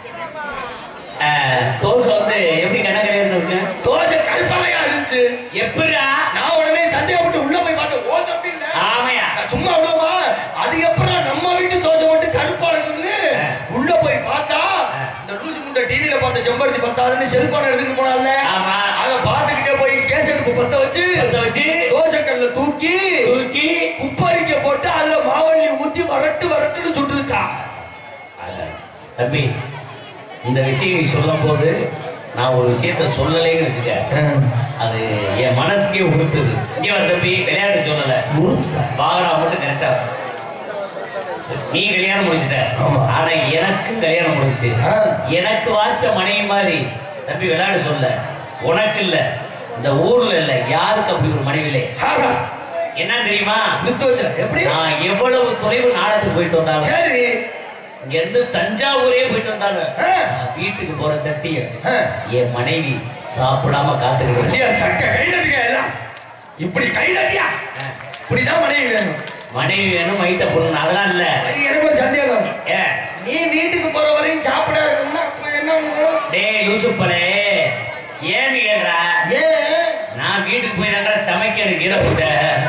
[SPEAKER 1] தோசை வந்து எப்படி கணக்கரையா இருக்கு
[SPEAKER 3] தோசை கல்பனையா இருந்துச்சு
[SPEAKER 1] எப்படிடா
[SPEAKER 3] நான் உடனே சந்தேகப்பட்டு உள்ள போய் பார்த்தேன் ஓ தப்பி இல்ல
[SPEAKER 1] ஆமையா
[SPEAKER 3] நான் சும்மா விடுவா அது அப்புறம் நம்ம வீட்டு தோசை மட்டும் கருப்பா இருக்குன்னு உள்ள போய் பார்த்தா இந்த லூசு முண்டை டிவியில பார்த்த செம்பருத்தி பத்தாதுன்னு செல்போன் எடுத்துட்டு போனால
[SPEAKER 1] ஆமா.
[SPEAKER 3] அதை பார்த்துக்கிட்டே போய் கேஸ் அடுப்பு பத்த வச்சு
[SPEAKER 1] பத்த வச்சு
[SPEAKER 3] தோசை கல்ல தூக்கி
[SPEAKER 1] தூக்கி
[SPEAKER 3] குப்பரிக்க போட்டு அதுல மாவள்ளி ஊத்தி வரட்டு வரட்டுன்னு சுட்டுருக்கா
[SPEAKER 1] தம்பி இந்த விஷயம் நீ சொல்லும் போது நான் ஒரு விஷயத்த சொல்லலைன்னு வச்சுக்க அது என் மனசுக்கே உறுத்துது இங்கே வர தம்பி விளையாட்டு சொல்லல வாகனா மட்டும் கரெக்டா நீ கல்யாணம் முடிச்சிட்ட
[SPEAKER 3] ஆமா.
[SPEAKER 1] ஆனா எனக்கும் கல்யாணம் முடிஞ்சுச்சு
[SPEAKER 3] ஆ.
[SPEAKER 1] எனக்கு வாச்ச மனைவி மாதிரி தம்பி விளையாட சொல்ல உனக்கு இல்ல இந்த ஊர்ல இல்ல யாருக்கு அப்படி ஒரு மனைவி இல்லை
[SPEAKER 3] ஆஹா,
[SPEAKER 1] என்ன தெரியுமா
[SPEAKER 3] நித்து வச்ச எப்படி
[SPEAKER 1] நான் எவ்வளவு தொலைவு நாடகத்துக்கு போயிட்டு வந்தாலும்
[SPEAKER 3] சரி
[SPEAKER 1] இங்க இருந்து தஞ்சாவூரே போயிட்டு வந்தாலும்
[SPEAKER 3] ஆ.
[SPEAKER 1] நான் வீட்டுக்கு போற தட்டிய
[SPEAKER 3] ஆ.
[SPEAKER 1] என் மனைவி சாப்பிடாம காத்துக்கிட்டு
[SPEAKER 3] ஐயா, சக்க கை தட்டுங்க எல்லாம் இப்படி கை தட்டியா இப்படிதான் மனைவி வேணும்
[SPEAKER 1] மனைவி வேணும் மைத்த பொண்ணு அதெல்லாம் இல்ல
[SPEAKER 3] அது எனக்கு ஒரு சந்தேகம்
[SPEAKER 1] ஏ
[SPEAKER 3] நீ வீட்டுக்கு போற வரையும் சாப்பிட இருக்கணும்னா அப்புறம் என்ன பண்ணணும்?
[SPEAKER 1] டேய் லூசுப்பலே ஏன்னு கேக்குறா
[SPEAKER 3] ஏன்
[SPEAKER 1] நான் வீட்டுக்கு போய் தான்டா சமைக்க எனக்கு கீரை போட்ட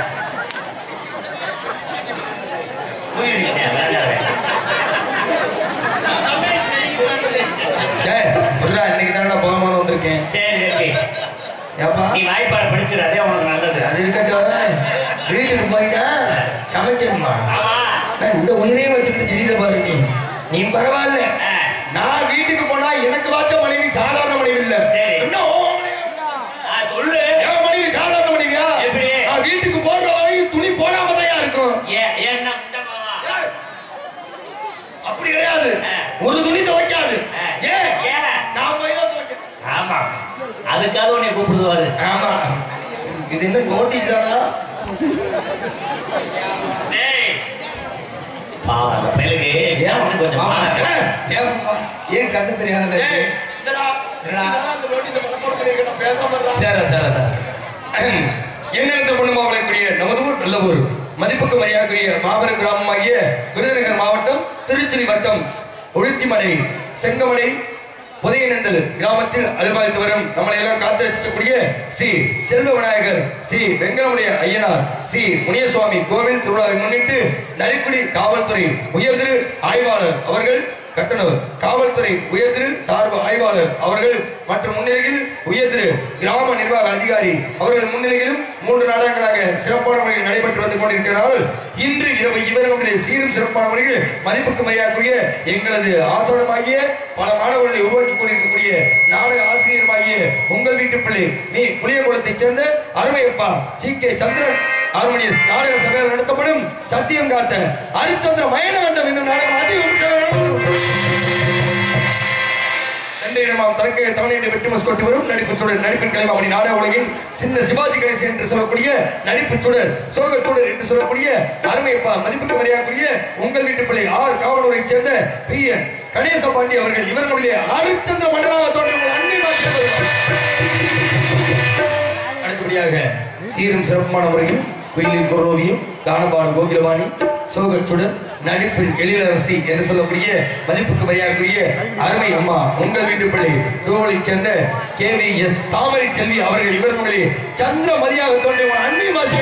[SPEAKER 3] ஏய், விட்றா, இன்னைக்கு தானடா போகமான்னு வந்திருக்கேன்
[SPEAKER 1] சரி தம்பி
[SPEAKER 3] ஏப்பா
[SPEAKER 1] நீ வாய்ப்பாடு படிச்சிரு அதே உனக்கு நல்லது
[SPEAKER 3] அது இருக்கட்டும் வீட்டுக்கு போயிட்டா சமைக்கணுமா
[SPEAKER 1] ஆமா
[SPEAKER 3] நான் இந்த உயிரையும் வச்சுக்கிட்டு தெரியல பாரு நீ நீ பரவாயில்ல
[SPEAKER 1] ஆ.
[SPEAKER 3] நான் வீட்டுக்கு போனா எனக்கு வாச்ச மனைவி சாதாரண மனைவி இல்ல
[SPEAKER 1] சரி.
[SPEAKER 3] என்ன உன் மனைவி?
[SPEAKER 1] ஆ, சொல்லு
[SPEAKER 3] என் மனைவி சாதாரண மனைவியா
[SPEAKER 1] எப்படி?
[SPEAKER 3] நான் வீட்டுக்கு போற வரையும் துணி போடாம தான் இருக்கும்
[SPEAKER 1] ஏன் ஏன் முண்டை மாமா
[SPEAKER 3] ஏய், அப்படி கிடையாது
[SPEAKER 1] ஆ.
[SPEAKER 3] ஒரு துணி துவைக்காது
[SPEAKER 1] ஆ.
[SPEAKER 3] ஏன்
[SPEAKER 1] ஏன்?
[SPEAKER 3] நான் போய் தான் துவைக்கிறேன்
[SPEAKER 1] ஆமா அதுக்காக உன்னை கூப்பிடுவாரு
[SPEAKER 3] ஆமா இது என்ன நோட்டீஸ் தானா
[SPEAKER 1] டேய் பாவம் அந்த பயலுக்கு ஏன் கொஞ்சம்
[SPEAKER 4] மாமா,
[SPEAKER 1] மாறல.
[SPEAKER 4] ஏன் மாமா? ஏன் கண்ணு தெரியாத
[SPEAKER 3] ஏய், இந்தடா,
[SPEAKER 4] என்னடா?
[SPEAKER 3] இந்தடா, இந்த நோட்டீஸை பண்ண போட முடியாது, நான் பேசாம இருடா.
[SPEAKER 4] சரி சரி சரி
[SPEAKER 3] எண்ணெழுத்த பொண்ணுமா விளையக்கூடிய நமது ஊர் நல்ல ஊர் மதிப்புக்கு மரியாதைக்குரிய மாபெரும் கிராமமாகிய விருதுநகர் மாவட்டம் திருச்சிரி வட்டம் ஒழுத்திமலை செங்கமலை புதையநந்தல் கிராமத்தில் அலுவலித்து வரும் நம்மளை எல்லாம் காத்து வச்சுக்கக்கூடிய ஸ்ரீ செல்வ விநாயகர் ஸ்ரீ வெங்கடமுடைய ஐயனார் ஸ்ரீ முனியசுவாமி கோவில் திருவிழாவை முன்னிட்டு நரிக்குடி காவல்துறை உயர்திரு ஆய்வாளர் அவர்கள் கட்டணூர் காவல்துறை உயர்திரு சார்பு ஆய்வாளர் அவர்கள் மற்றும் முன்னிலையில் உயர்திரு கிராம நிர்வாக அதிகாரி அவர்கள் முன்னிலையிலும் மூன்று நாடகங்களாக சிறப்பான முறையில் நடைபெற்று வந்து கொண்டிருக்கிறார்கள் இன்று இரவு இவர்களுடைய சீரும் சிறப்பான முறையில் மதிப்புக்கு மரியாதைக்குரிய எங்களது ஆசனமாகிய பல மாணவர்களை உருவாக்கி கொண்டிருக்கக்கூடிய நாடக ஆசிரியருமாகிய உங்கள் வீட்டு பிள்ளை நீ புளியகுளத்தைச் சேர்ந்த அருமையப்பா ஜி கே சந்திரன் ஆர்மணிய நாடக சபையில் நடத்தப்படும் சத்தியம் காத்த ஹரிச்சந்திர மயனகண்டம் என்னும் நாடகம் அதி உற்சாகம் சென்னை இடமாம் தனக்கு தமிழ்நாடு வெற்றி மஸ் கொட்டி வரும் நடிப்பு சுடர் நடிப்பின் கலைமாமணி நாடக உலகின் சின்ன சிவாஜி கணேசன் என்று சொல்லக்கூடிய நடிப்பு சுடர் சோக சுடர் என்று சொல்லக்கூடிய அருமையப்பா மதிப்புக்கு மரியாதைக்குரிய உங்கள் வீட்டு பிள்ளை ஆர் காவலூரை சேர்ந்த பி என் கணேச பாண்டி அவர்கள் இவர்களுடைய ஹரிச்சந்திர மண்டலாக தோன்றும் அன்னை அடுத்தபடியாக சீரும் சிறப்புமான முறையில் குயிலின் குரோவியும் தானபாடு கோகிலவாணி சோகச்சுடன் நடிப்பில் எழிலரசி என்று சொல்லக்கூடிய மதிப்புக்கு மரியாதைக்குரிய அருமை அம்மா உங்கள் வீட்டு பிள்ளை கோவலை சேர்ந்த K V S Thamarai Selvi அவர்கள் இவர்களுடைய சந்திர மதியாக தோன்றிய ஒரு அன்னை வாசி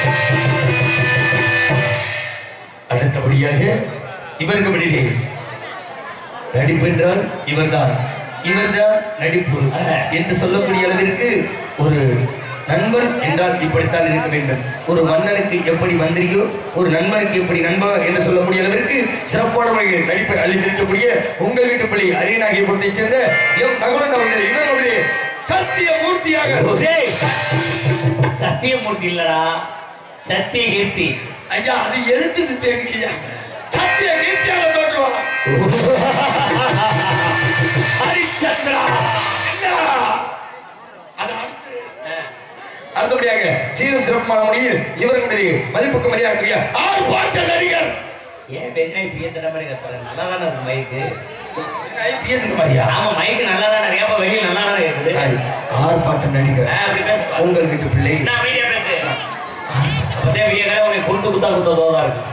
[SPEAKER 3] அடுத்தபடியாக இவருக்கு வெளியே நடிப்பு என்றால் இவர்தான் இவர்தான் நடிப்பு என்று சொல்லக்கூடிய அளவிற்கு ஒரு நண்பன் என்றால் இப்படித்தான் இருக்க வேண்டும் ஒரு மன்னனுக்கு எப்படி மந்திரியோ ஒரு நண்பனுக்கு எப்படி நண்பன் என்று சொல்லக்கூடிய அளவிற்கு சிறப்பான முறையில் நடிப்பை அளித்திருக்கக்கூடிய உங்கள் வீட்டு பிள்ளை அரியநாகிய பொருட்டைச் சேர்ந்த எம் நகுலன் அவர்கள் இவர்களுடைய சத்திய மூர்த்தியாக
[SPEAKER 1] டேய், சத்தியமூர்த்தி இல்லடா சத்திய கீர்த்தி
[SPEAKER 3] ஐயா அது எழுத்து மிஸ்டேக் ஐயா சத்திய கீர்த்தியாக தோன்றுவான்
[SPEAKER 1] ஹரிச்சந்திரா
[SPEAKER 3] ஐயா! அது அடுத்து அடுத்தபடியாக சீரும் சிறப்புமான முறையில் இவர்களுடைய மதிப்புக்கு மரியாதைக்குரிய ஆறு பாட்ட நடிகர்
[SPEAKER 1] ஏன் வெண்ணெய் பியத்துற மாதிரி கத்துற நல்லா தானே இருக்கு மைக்கு
[SPEAKER 3] ஐபிஎஸ் மாதிரியா
[SPEAKER 1] ஆமா மைக்கு நல்லா தானே இருக்கு அப்ப வெளியில நல்லா தானே இருக்குது
[SPEAKER 3] சரி, ஆறு பாட்ட நடிகர்
[SPEAKER 1] ஆ, அப்படி பேசு
[SPEAKER 3] உங்கள் வீட்டு பிள்ளை
[SPEAKER 1] நான் அமைதியா பேசு அப்பதான் விடிய காலம் உனக்கு குத்து குத்தா குத்ததோதா இருக்கு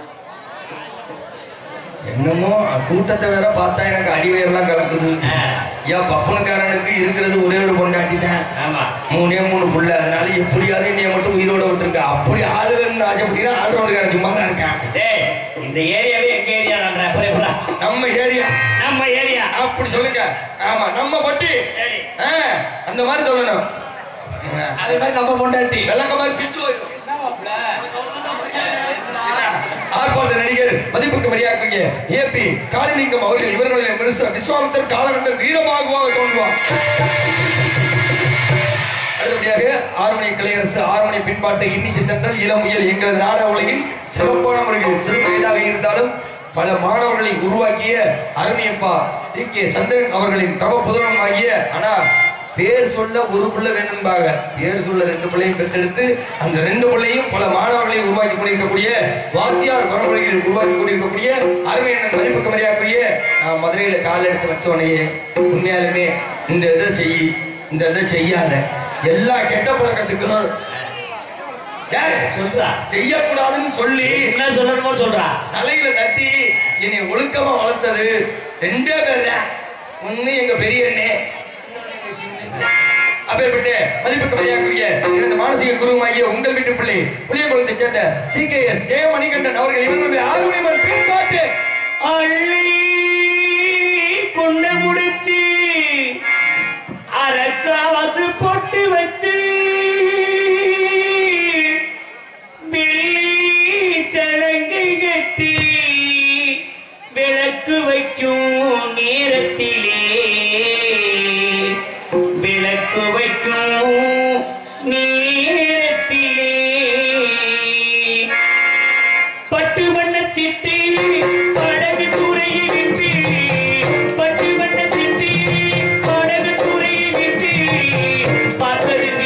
[SPEAKER 3] என்னமோ கூட்டத்தை வேற பார்த்தா எனக்கு அடிவயர்லாம் கலக்குது
[SPEAKER 1] ஆ,
[SPEAKER 3] ஏன் பப்பனுக்காரனுக்கு இருக்கிறது ஒரே ஒரு பொண்டாட்டி தான்
[SPEAKER 1] ஆமா
[SPEAKER 3] மூணே மூணு புள்ள அதனால எப்படியாவது என்னைய மட்டும் உயிரோட விட்டுருக்க அப்படி ஆளுகள்னு ஆசைப்பட்டீங்கன்னா ஆளுநருக்காரன் சும்மா தான் இருக்கான்
[SPEAKER 1] டேய் இந்த ஏரியாவே எங்க ஏரியா நான் புரியப்படா
[SPEAKER 3] நம்ம ஏரியா
[SPEAKER 1] நம்ம ஏரியா
[SPEAKER 3] அப்படி சொல்லுங்க ஆமா நம்ம பட்டி
[SPEAKER 1] சரி
[SPEAKER 3] ஆ, அந்த மாதிரி சொல்லணும்
[SPEAKER 4] அதே மாதிரி நம்ம பொண்டாட்டி
[SPEAKER 3] விளக்க மாதிரி பிச்சு போயிடும். ஆர்ப்பாட்ட நடிகர் மதிப்புக்கு மரியாதைக்குரிய ஏபி காளிலிங்கம் அவர்கள் இவர்களுடைய மினிஸ்டர் விஸ்வாமித்தர் காலகண்டர் வீரமாகுவாக தோன்றுவார் அடுத்தபடியாக ஆறுமணி கலையரசு ஆறுமணி பின்பாட்டு இன்னிசை தந்தல் இளம் முயல் எங்களது நாடக உலகின் சிறப்பான முறையில் சிறு வயதாக இருந்தாலும் பல மாணவர்களை உருவாக்கிய அருமையப்பா சி கே சந்திரன் அவர்களின் தவ புதனம் ஆகிய ஆனா பேர் சொல்ல ஒரு பிள்ளை வேணும்பாங்க பேர் சொல்ல ரெண்டு பிள்ளையும் பெற்றெடுத்து அந்த ரெண்டு பிள்ளையும் பல மாணவர்களை உருவாக்கி கொண்டிருக்கக்கூடிய வாத்தியார் பரம்பரையில் உருவாக்கி கொண்டிருக்கக்கூடிய அருமையான மதிப்புக்கு மரியாதைக்குரிய நான் மதுரையில கால் எடுத்து வச்சோனையே உண்மையாலுமே இந்த இதை செய் இந்த இதை செய்யாத எல்லா கெட்ட பழக்கத்துக்கும் ஏய்,
[SPEAKER 1] சொல்றா
[SPEAKER 3] செய்யக்கூடாதுன்னு சொல்லி
[SPEAKER 1] என்ன சொல்லணுமோ சொல்றா
[SPEAKER 3] தலையில தட்டி என்னை ஒழுக்கமா வளர்த்தது ரெண்டே பேர் தான் ஒண்ணு எங்க பெரிய அண்ணே அப்பேற்பட்ட மதிப்புக்கு மரியாதைக்குரிய எனது மானசீக குருவாகிய உங்கள் வீட்டு பிள்ளை புளியகுளத்தை சேர்ந்த சி கே எஸ் ஜெயமணிகண்டன் அவர்கள் இவர்களுடைய ஆறுமணிமன் பின்பாட்டு
[SPEAKER 1] அள்ளி கொண்டு முடிச்சு அரக்காசு போட்டு வச்சு வெள்ளி சலங்கை கட்டி விளக்கு வைக்கும் நேரத்திலே விளக்கு வைக்கும் நேரத்திலே பட்டு வண்ண சிட்டி படகு துறையில் விட்டு பட்டு வண்ண சிட்டி படகு துறையில் விட்டு பார்த்தது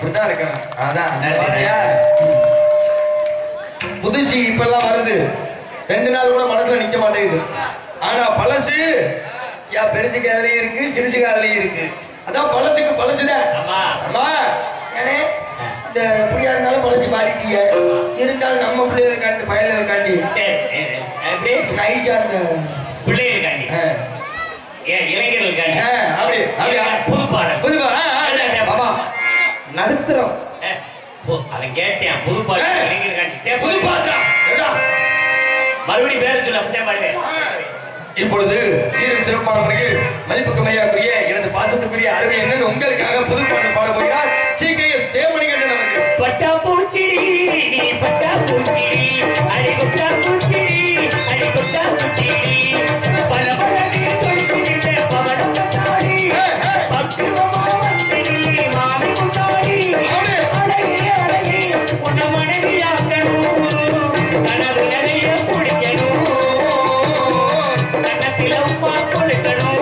[SPEAKER 3] இப்படிதான் இருக்கணும் அதான்
[SPEAKER 4] நன்றி.
[SPEAKER 3] பாத்தியா? புதுச்சி இப்பெல்லாம் வருது ரெண்டு நாள் கூட மனசுல நிக்க மாட்டேங்குது ஆனா பழசு யா பெருசு காதலையும் இருக்கு சிறுசு காதலையும் இருக்கு அதான் பழசுக்கு பழசுதான்
[SPEAKER 1] ஆமா
[SPEAKER 3] அம்மா ஏனே இந்த எப்படியா இருந்தாலும் பழசு பாடிட்டீங்க இருந்தாலும் நம்ம பிள்ளைகளுக்காண்டி பயலுக்காண்டி
[SPEAKER 1] சரி அஹ், எப்படி
[SPEAKER 3] நைஸா அந்த
[SPEAKER 1] பிள்ளைகளுக்காண்டி
[SPEAKER 3] ஆ,
[SPEAKER 1] ஏன் இளைஞர்களுக்காண்டி
[SPEAKER 3] ஆ, அப்படி அப்படி
[SPEAKER 1] புது பாடல்
[SPEAKER 3] புதுவா ஆ, ஆ, ஆ,
[SPEAKER 4] மாமா நடுத்துறோம்
[SPEAKER 1] அஹ், ஓ, அவன் கேட்டேன் புது பாடல்
[SPEAKER 3] ஏய்,
[SPEAKER 1] இளைஞர்களுக்காண்டி டேய்,
[SPEAKER 3] புது பாட்டா ஏடா?
[SPEAKER 1] மறுபடியும் பேர சொல்ல அப்படியே பாடு
[SPEAKER 3] இப்பொழுது சீரும் சிறப்பான முறையில் மதிப்புக்கு மரியாதைக்குரிய எனது பாசத்துக்குரிய அருமை என்னன்னு உங்களுக்காக புது பாடல் பாட போகிறார் சி கே எஸ் தேமணிகண்டன் அவர்கள்
[SPEAKER 1] பட்டாப்பூச்சி நீ பட்டாப்பூச்சி அடி கொட்டாப்பூச்சி அடி கொட்டாப்பூச்சி பல மழை தொழில்கின்ற பவனம் கட்டாடி பக்குவமா வந்து நீ மாமி கொண்டாடி அழகே அழகே உன்னை மனைவியாக்கணும் கனவு நிறைய குடிக்கணும் கண்ணத்தில உப்பா கொடுக்கணும்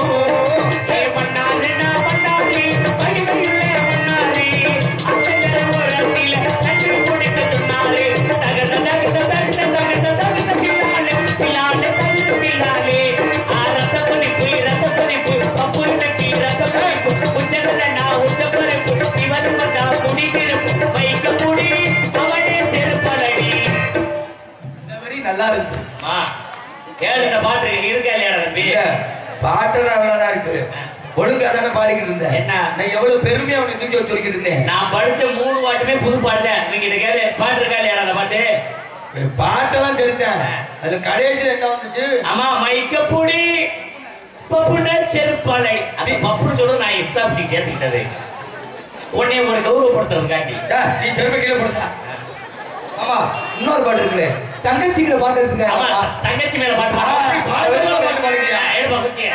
[SPEAKER 1] ஏ பண்ணாது நான் பண்ணாது மகிமையுள்ள பண்ணாது அத்தனை ஓரத்தில நன்று குடிக்க சொன்னாலே தகத தகத தகத தகத தகத பின்னாலே பின்னாலே தள்ளு பின்னாலே ஆ ரத்த பனிப்பு ரத்த பனிப்பு பப்பு நக்கி ரத்த பனிப்பு உச்சகல நான் உச்ச பனிப்பு இவன் வந்தா குடி திருப்பு வைக்க முடி அவனே செருப்பலடி
[SPEAKER 4] இந்த வரி நல்லா இருந்துச்சு
[SPEAKER 1] மா கேளு இந்த பாட்டு இருக்கா இல்லையா தம்பி
[SPEAKER 3] இல்ல பாட்டெல்லாம் அவ்வளவுதான் இருக்கு ஒழுங்கா தானே பாடிக்கிட்டு இருந்தேன்
[SPEAKER 1] என்ன?
[SPEAKER 3] நான் எவ்வளவு பெருமையா உன்னை தூக்கி வச்சு சொல்லிக்கிட்டு இருந்தேன்
[SPEAKER 1] நான் படிச்ச மூணு பாட்டுமே புது பாட்டு தான் நீங்க கேளு பாட்டு இருக்கா இல்லையா அந்த பாட்டு
[SPEAKER 3] பாட்டெல்லாம் தெரிஞ்சேன் அதுல கடைசியில என்ன வந்துச்சு
[SPEAKER 1] ஆமா மைக்க புடி பப்புன செருப்பாலை அந்த பப்புன்னு சொல்றது நான் இஸ்லாம்க்கு சேர்த்துக்கிட்டது உன்னை ஒரு கௌரவப்படுத்துறதுக்காண்டி
[SPEAKER 3] டா, நீ செருப்பை கீழே போடுதா
[SPEAKER 4] ஆமா இன்னொரு பாட்டு இருக்குல்ல தங்கச்சிக்கிற பாட்டு எடுத்துங்க
[SPEAKER 1] ஆமா தங்கச்சி மேல பாட்டு
[SPEAKER 3] ஆ, பாட்டு மேல பாட்டு பாடுறியா?
[SPEAKER 1] எடுப்பா குச்சி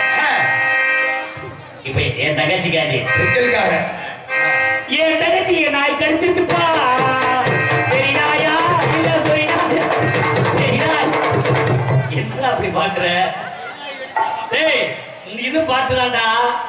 [SPEAKER 1] இப்ப என் தங்கச்சிக்காண்டி
[SPEAKER 3] பெண்களுக்காக
[SPEAKER 1] என் தங்கச்சியை நாய் கடிச்சிருச்சுப்பா தெரியாயா இல்ல சொரியா தெரியா என்ன அப்படி பாக்குற டேய் இது பாட்டுதான்டா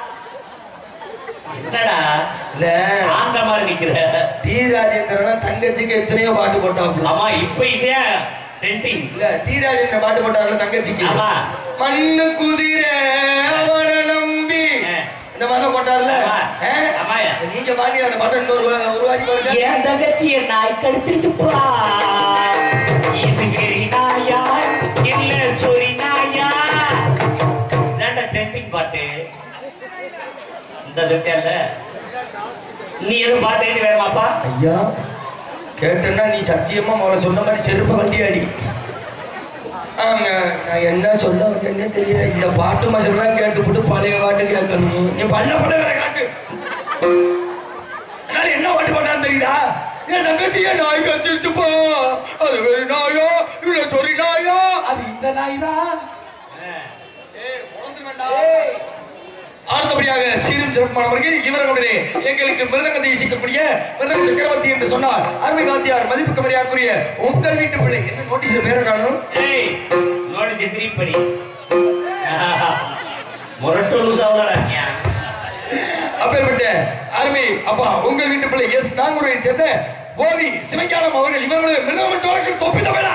[SPEAKER 1] என்னடா
[SPEAKER 3] இல்ல
[SPEAKER 1] ஆந்த மாதிரி நிக்கிற
[SPEAKER 3] டி ராஜேந்திரன் தங்கச்சிக்கு எத்தனையோ பாட்டு போட்டாப்ல
[SPEAKER 1] ஆமா இப்ப இதே ட்ரெண்டிங்
[SPEAKER 3] இல்ல டி ராஜேந்திரன் பாட்டு போட்டாப்ல தங்கச்சிக்கு
[SPEAKER 1] ஆமா.
[SPEAKER 3] மண்ணு குதிரை அவனை நம்பி
[SPEAKER 1] ஆ.
[SPEAKER 3] இந்த மாதிரி போட்டார்ல
[SPEAKER 1] ஆமா.
[SPEAKER 3] ஆ?
[SPEAKER 1] ஆமாயா.
[SPEAKER 3] நீங்க பாட்டி அந்த பாட்டு இன்னொரு ஒரு வாட்டி பாடுங்க
[SPEAKER 1] என் தங்கச்சியை நாய் கடிச்சிருச்சுப்பா இது வெறி நாயா இல்ல சொரி நாயா இதாண்டா ட்ரெண்டிங் பாட்டு இந்த சொல்லிட்டேன்ல நீ எதுவும் பாட்டு எழுதி வேணுமாப்பா
[SPEAKER 3] ஐயா கேட்டேன்னா நீ சத்தியமா முதல்ல சொன்ன மாதிரி செருப்ப வண்டி அடி ஆங்க நான் என்ன சொல்ல வந்தேன்னே தெரியல இந்த பாட்டு மசெல்லாம் கேட்டுப்புட்டு பழைய பாட்டு கேட்கணும் நீ பண்ண பழைய வேற காட்டு அதனால என்ன பாட்டு பாட்டான்னு தெரியுதா என் தங்கச்சிய நாய் கச்சிருச்சுப்பா அது வெறி நாயோ இல்ல சொறி நாயோ
[SPEAKER 4] அது இந்த நாய் தான்
[SPEAKER 3] அடுத்தபடியாக சீரும் சிறப்பானவர்கள் இவர்களுடைய எங்களுக்கு மிருதங்கத்தை இசைக்கக்கூடிய மிருதங்க சக்கரவர்த்தி என்று சொன்னார் அருமை காந்தியார் மதிப்புக்கு மரியாதைக்குரிய உங்கள் வீட்டு பிள்ளை என்ன நோட்டீஸ்ல பேரை காணும்
[SPEAKER 1] ஏய் நோடிச்சு திருப்படி முரட்டு லூசாவுலடா
[SPEAKER 3] அப்பேற்பட்ட அருமை அப்பா உங்கள் வீட்டு பிள்ளை எஸ் நாங்குரையை சேர்ந்த ஓவி சிவஞானம் அவர்கள் இவர்களுடைய மிருதம் தோழர்கள் தொப்பி தமிழா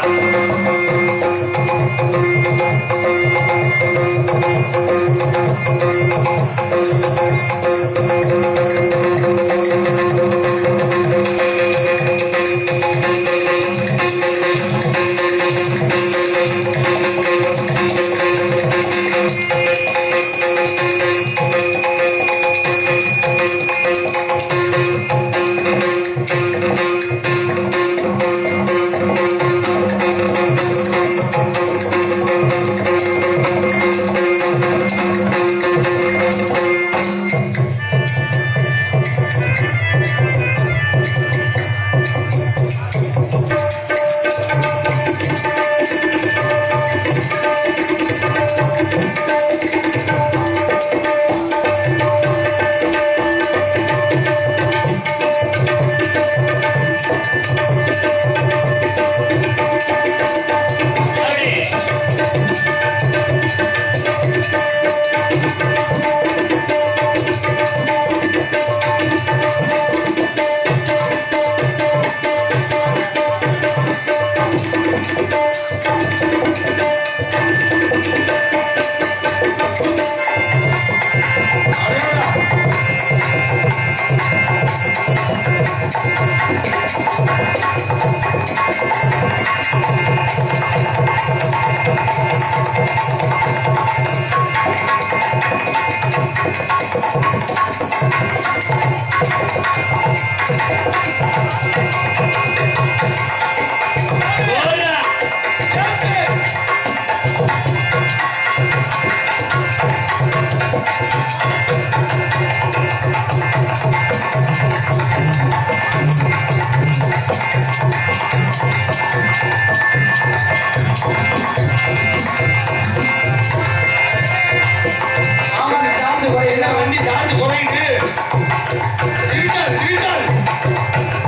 [SPEAKER 3] இருக்காது, இருக்காது.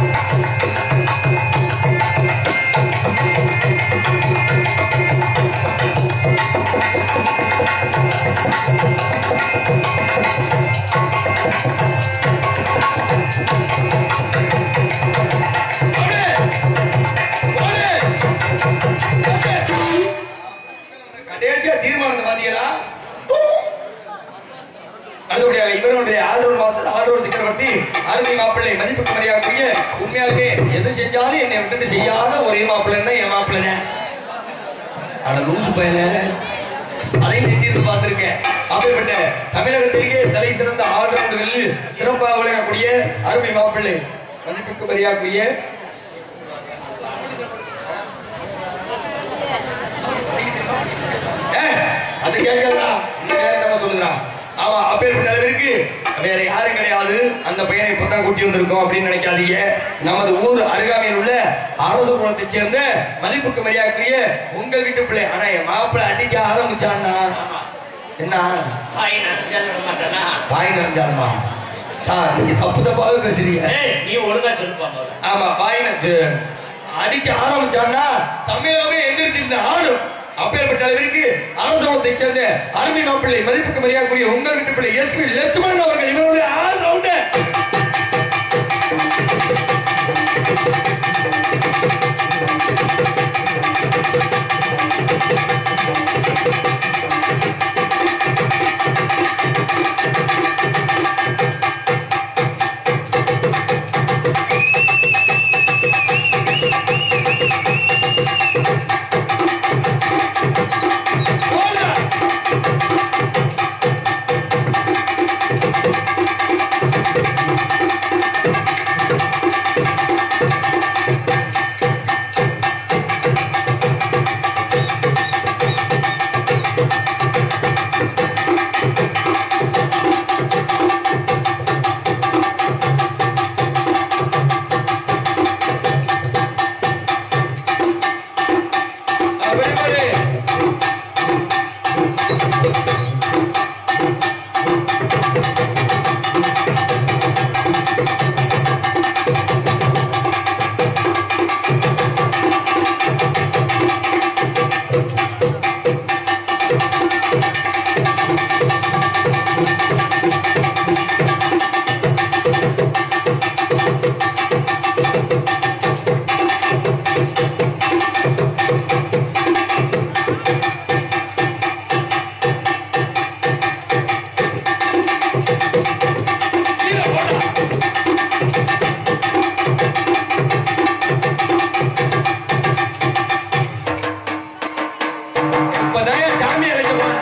[SPEAKER 3] ஓடு. ஓடு. ஓடு. கடைசியா தீர்மானத்தை பாத்தீங்களா அடுத்தபடியாக இவருடைய ஆல்ரவுண்ட் மாஸ்டர் ஆல்ரவுண்ட் சக்கரவர்த்தி அருமை மாப்பிள்ளை மதிப்புக்கு மரியாதைக்குரிய உண்மையாலுமே எது செஞ்சாலும் என்னை விட்டுட்டு செய்யாத ஒரே மாப்பிள்ளைன்னா என் மாப்பிள்ளை தான் அட லூசு பையல அதையும் நிறுத்தி பார்த்திருக்கேன் அப்படிப்பட்ட தமிழகத்திலேயே தலை சிறந்த ஆல்ரவுண்டுகளில் சிறப்பாக விளங்கக்கூடிய அருமை மாப்பிள்ளை மதிப்புக்கு மரியாதைக்குரிய ஏய், அது கேட்கலாம் இந்த வேற என்னமோ சொல்லுறான் ஆமா அப்பேற்பட்ட அளவிற்கு வேற யாரும் கிடையாது அந்த பையனை இப்பதான் கூட்டி வந்திருக்கோம் அப்படின்னு நினைக்காதீங்க நமது ஊர் அருகாமையில் உள்ள அரசு குலத்தை சேர்ந்த மதிப்புக்கு மரியாதைக்குரிய உங்கள் வீட்டு பிள்ளை ஆனா என் மாப்பிள்ளை அடிக்க ஆரம்பிச்சான்னா என்ன
[SPEAKER 1] வாய் நான் சொல்ல மாட்டேனா
[SPEAKER 3] வாய் நிறைஞ்சாலுமா சார் நீங்க தப்பு தப்பாக பேசுறீங்க
[SPEAKER 1] ஏய் நீ ஒழுங்கா சொல்லுப்பா முதல்ல.
[SPEAKER 3] ஆமா வாயினத்து அடிக்க ஆரம்பிச்சான்னா தமிழகமே எந்திரிச்சிருந்த ஆடும் அப்பேற்பட்ட அளவிற்கு அரசவத்தை சேர்ந்த அருமை மாப்பிள்ளை மதிப்புக்கு மரியாதைக்குரிய உங்கள் வீட்டு பிள்ளை எஸ்பி லட்சுமணன் அவர்கள் இவருடைய ஆல் ரவுண்டர் இப்பதான் சாமி அழைக்க போனேன்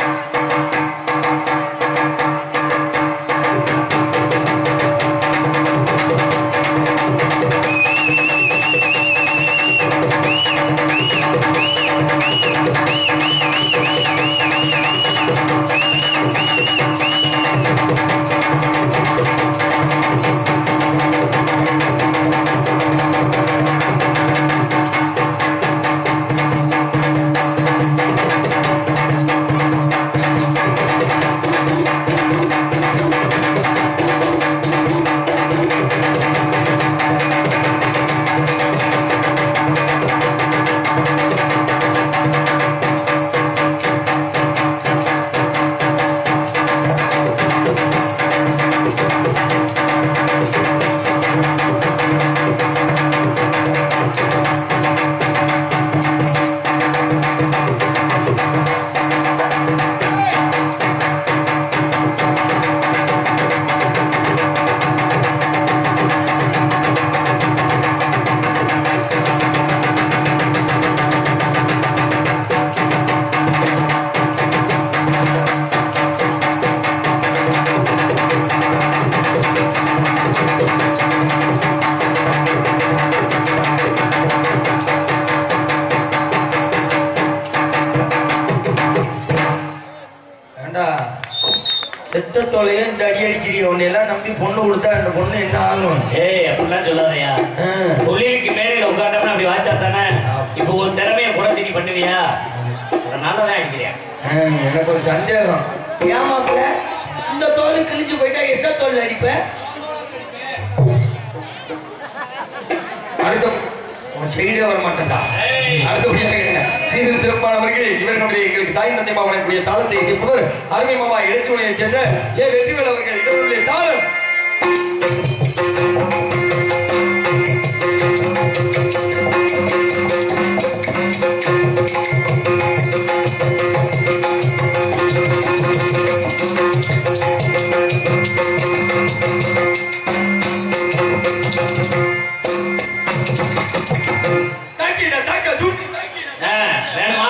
[SPEAKER 3] ஏண்டா செத்த தொலைய இந்த அடி அடிக்கிறீ உன்னை எல்லாம் நம்பி பொண்ணு கொடுத்தா அந்த பொண்ணு என்ன ஆகும்
[SPEAKER 1] ஏய் அப்படிலாம் சொல்லாதயா
[SPEAKER 3] ஆ.
[SPEAKER 1] தொழிலுக்கு மேடையில உட்காந்தோம்னா அப்படி வாச்சா தானே இப்போ ஒரு திறமையை குறைச்சி நீ பண்ணுவியா அதனால தான் அடிக்கிறியா
[SPEAKER 3] ஆ, எனக்கு ஒரு சந்தேகம் ஏமாப்பிள்ள இந்த தோல் கிழிஞ்சு போயிட்டா எந்த தோல் அடிப்ப அடுத்த உன் சைடே வர மாட்டேன்டா அடுத்தபடியாக சீரும் சிறப்பானவர்கள் இவர்களுடைய எங்களுக்கு தாய் தந்தை மாவனக்கூடிய தாளத்தை இசைப்பவர் அருமை மாமா இடைச்சுவனையைச் சேர்ந்த ஏ வெற்றிவேல் அவர்கள் இவர்களுடைய தாளம் தாக்கிடா தாக்க தூக்கி தாக்கிடா
[SPEAKER 1] ஆ, வேணுமா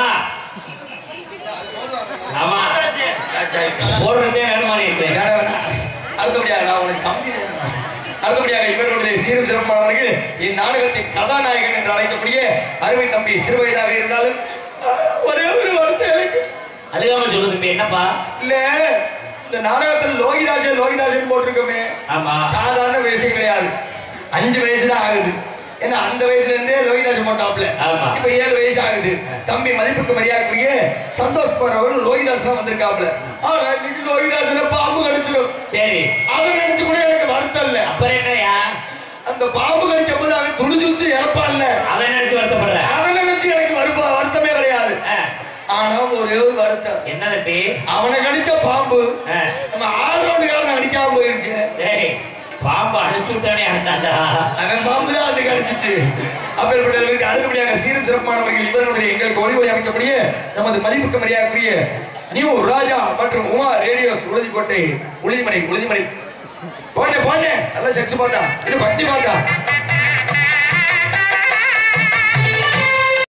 [SPEAKER 1] ஆமா போடுறதே வேணுமா நீ
[SPEAKER 3] வேணா, வேணா. அடுத்தபடியாக நான் உனக்கு கம்பி வேணும். அடுத்தபடியாக இவர்களுடைய சீரும் சிறப்பானவர்கள் இந்நாடகத்தின் கதாநாயகன் என்று அழைக்கக்கூடிய அருமை தம்பி சிறுவயதாக இருந்தாலும் அஹ், ஒரே ஒரு வார்த்தை எனக்கு
[SPEAKER 1] அழுகாம சொல்லு தம்பி என்னப்பா
[SPEAKER 3] இல்ல இந்த நாடகத்தில் லோகிராஜன் லோகிராஜன் போட்டிருக்கோமே
[SPEAKER 1] ஆமா
[SPEAKER 3] சாதாரண விஷயம் கிடையாது அஞ்சு வயசு தான் ஆகுது ஏன்னா அந்த வயசுல இருந்தே லோகிராஜன் போட்டாப்ல
[SPEAKER 1] ஆமா.
[SPEAKER 3] இப்ப ஏழு வயசு ஆகுது தம்பி மதிப்புக்கு மரியாதைக்குரிய சந்தோஷ் குமார் அவர்கள் லோகிதாஸ் தான் வந்திருக்காப்ல ஆனா இன்னைக்கு லோகிதாசன பாம்பு கடிச்சிடும்
[SPEAKER 1] சரி
[SPEAKER 3] அதை நினைச்சு கூட எனக்கு வருத்தம் இல்ல
[SPEAKER 1] அப்புறம் என்னயா
[SPEAKER 3] அந்த பாம்பு கடிக்கும் போது அவன் துணிச்சு வச்சு இறப்பான்ல
[SPEAKER 1] அதை நினைச்சு வருத்தப்படுற
[SPEAKER 3] அதை நினைச்சு எனக்கு வருப்பா வருத்தமே கிடையாது
[SPEAKER 1] ஆ,
[SPEAKER 3] ஆனா ஒரே ஒரு வருத்தம்
[SPEAKER 1] என்ன தம்பி
[SPEAKER 3] அவனை கடிச்ச பாம்பு
[SPEAKER 1] ஆ,
[SPEAKER 3] நம்ம ஆல்ரவுண்டுக்காரன் அடிக்காம போயிருச்சு
[SPEAKER 1] டேய் பாம்பு அடிச்சு விட்டானே அண்ணாண்டா
[SPEAKER 3] அவன் பாம்பு தான் அது கடிச்சிச்சு அப்பேற்பட்டவர்களுக்கு அடுத்தபடியாக சீரும் சிறப்பானவர்கள் இவர்களுடைய எங்களுக்கு ஒளி ஒளி அமைக்கக்கூடிய நமது மதிப்புக்கு மரியாதைக்குரிய நியூ ராஜா மற்றும் உமா ரேடியோஸ் உறுதிக்கோட்டை உறுதிமனை உறுதிமனை போண்டே போண்டே நல்லா செக்ஸ் பாட்டா இது பக்தி பாட்டா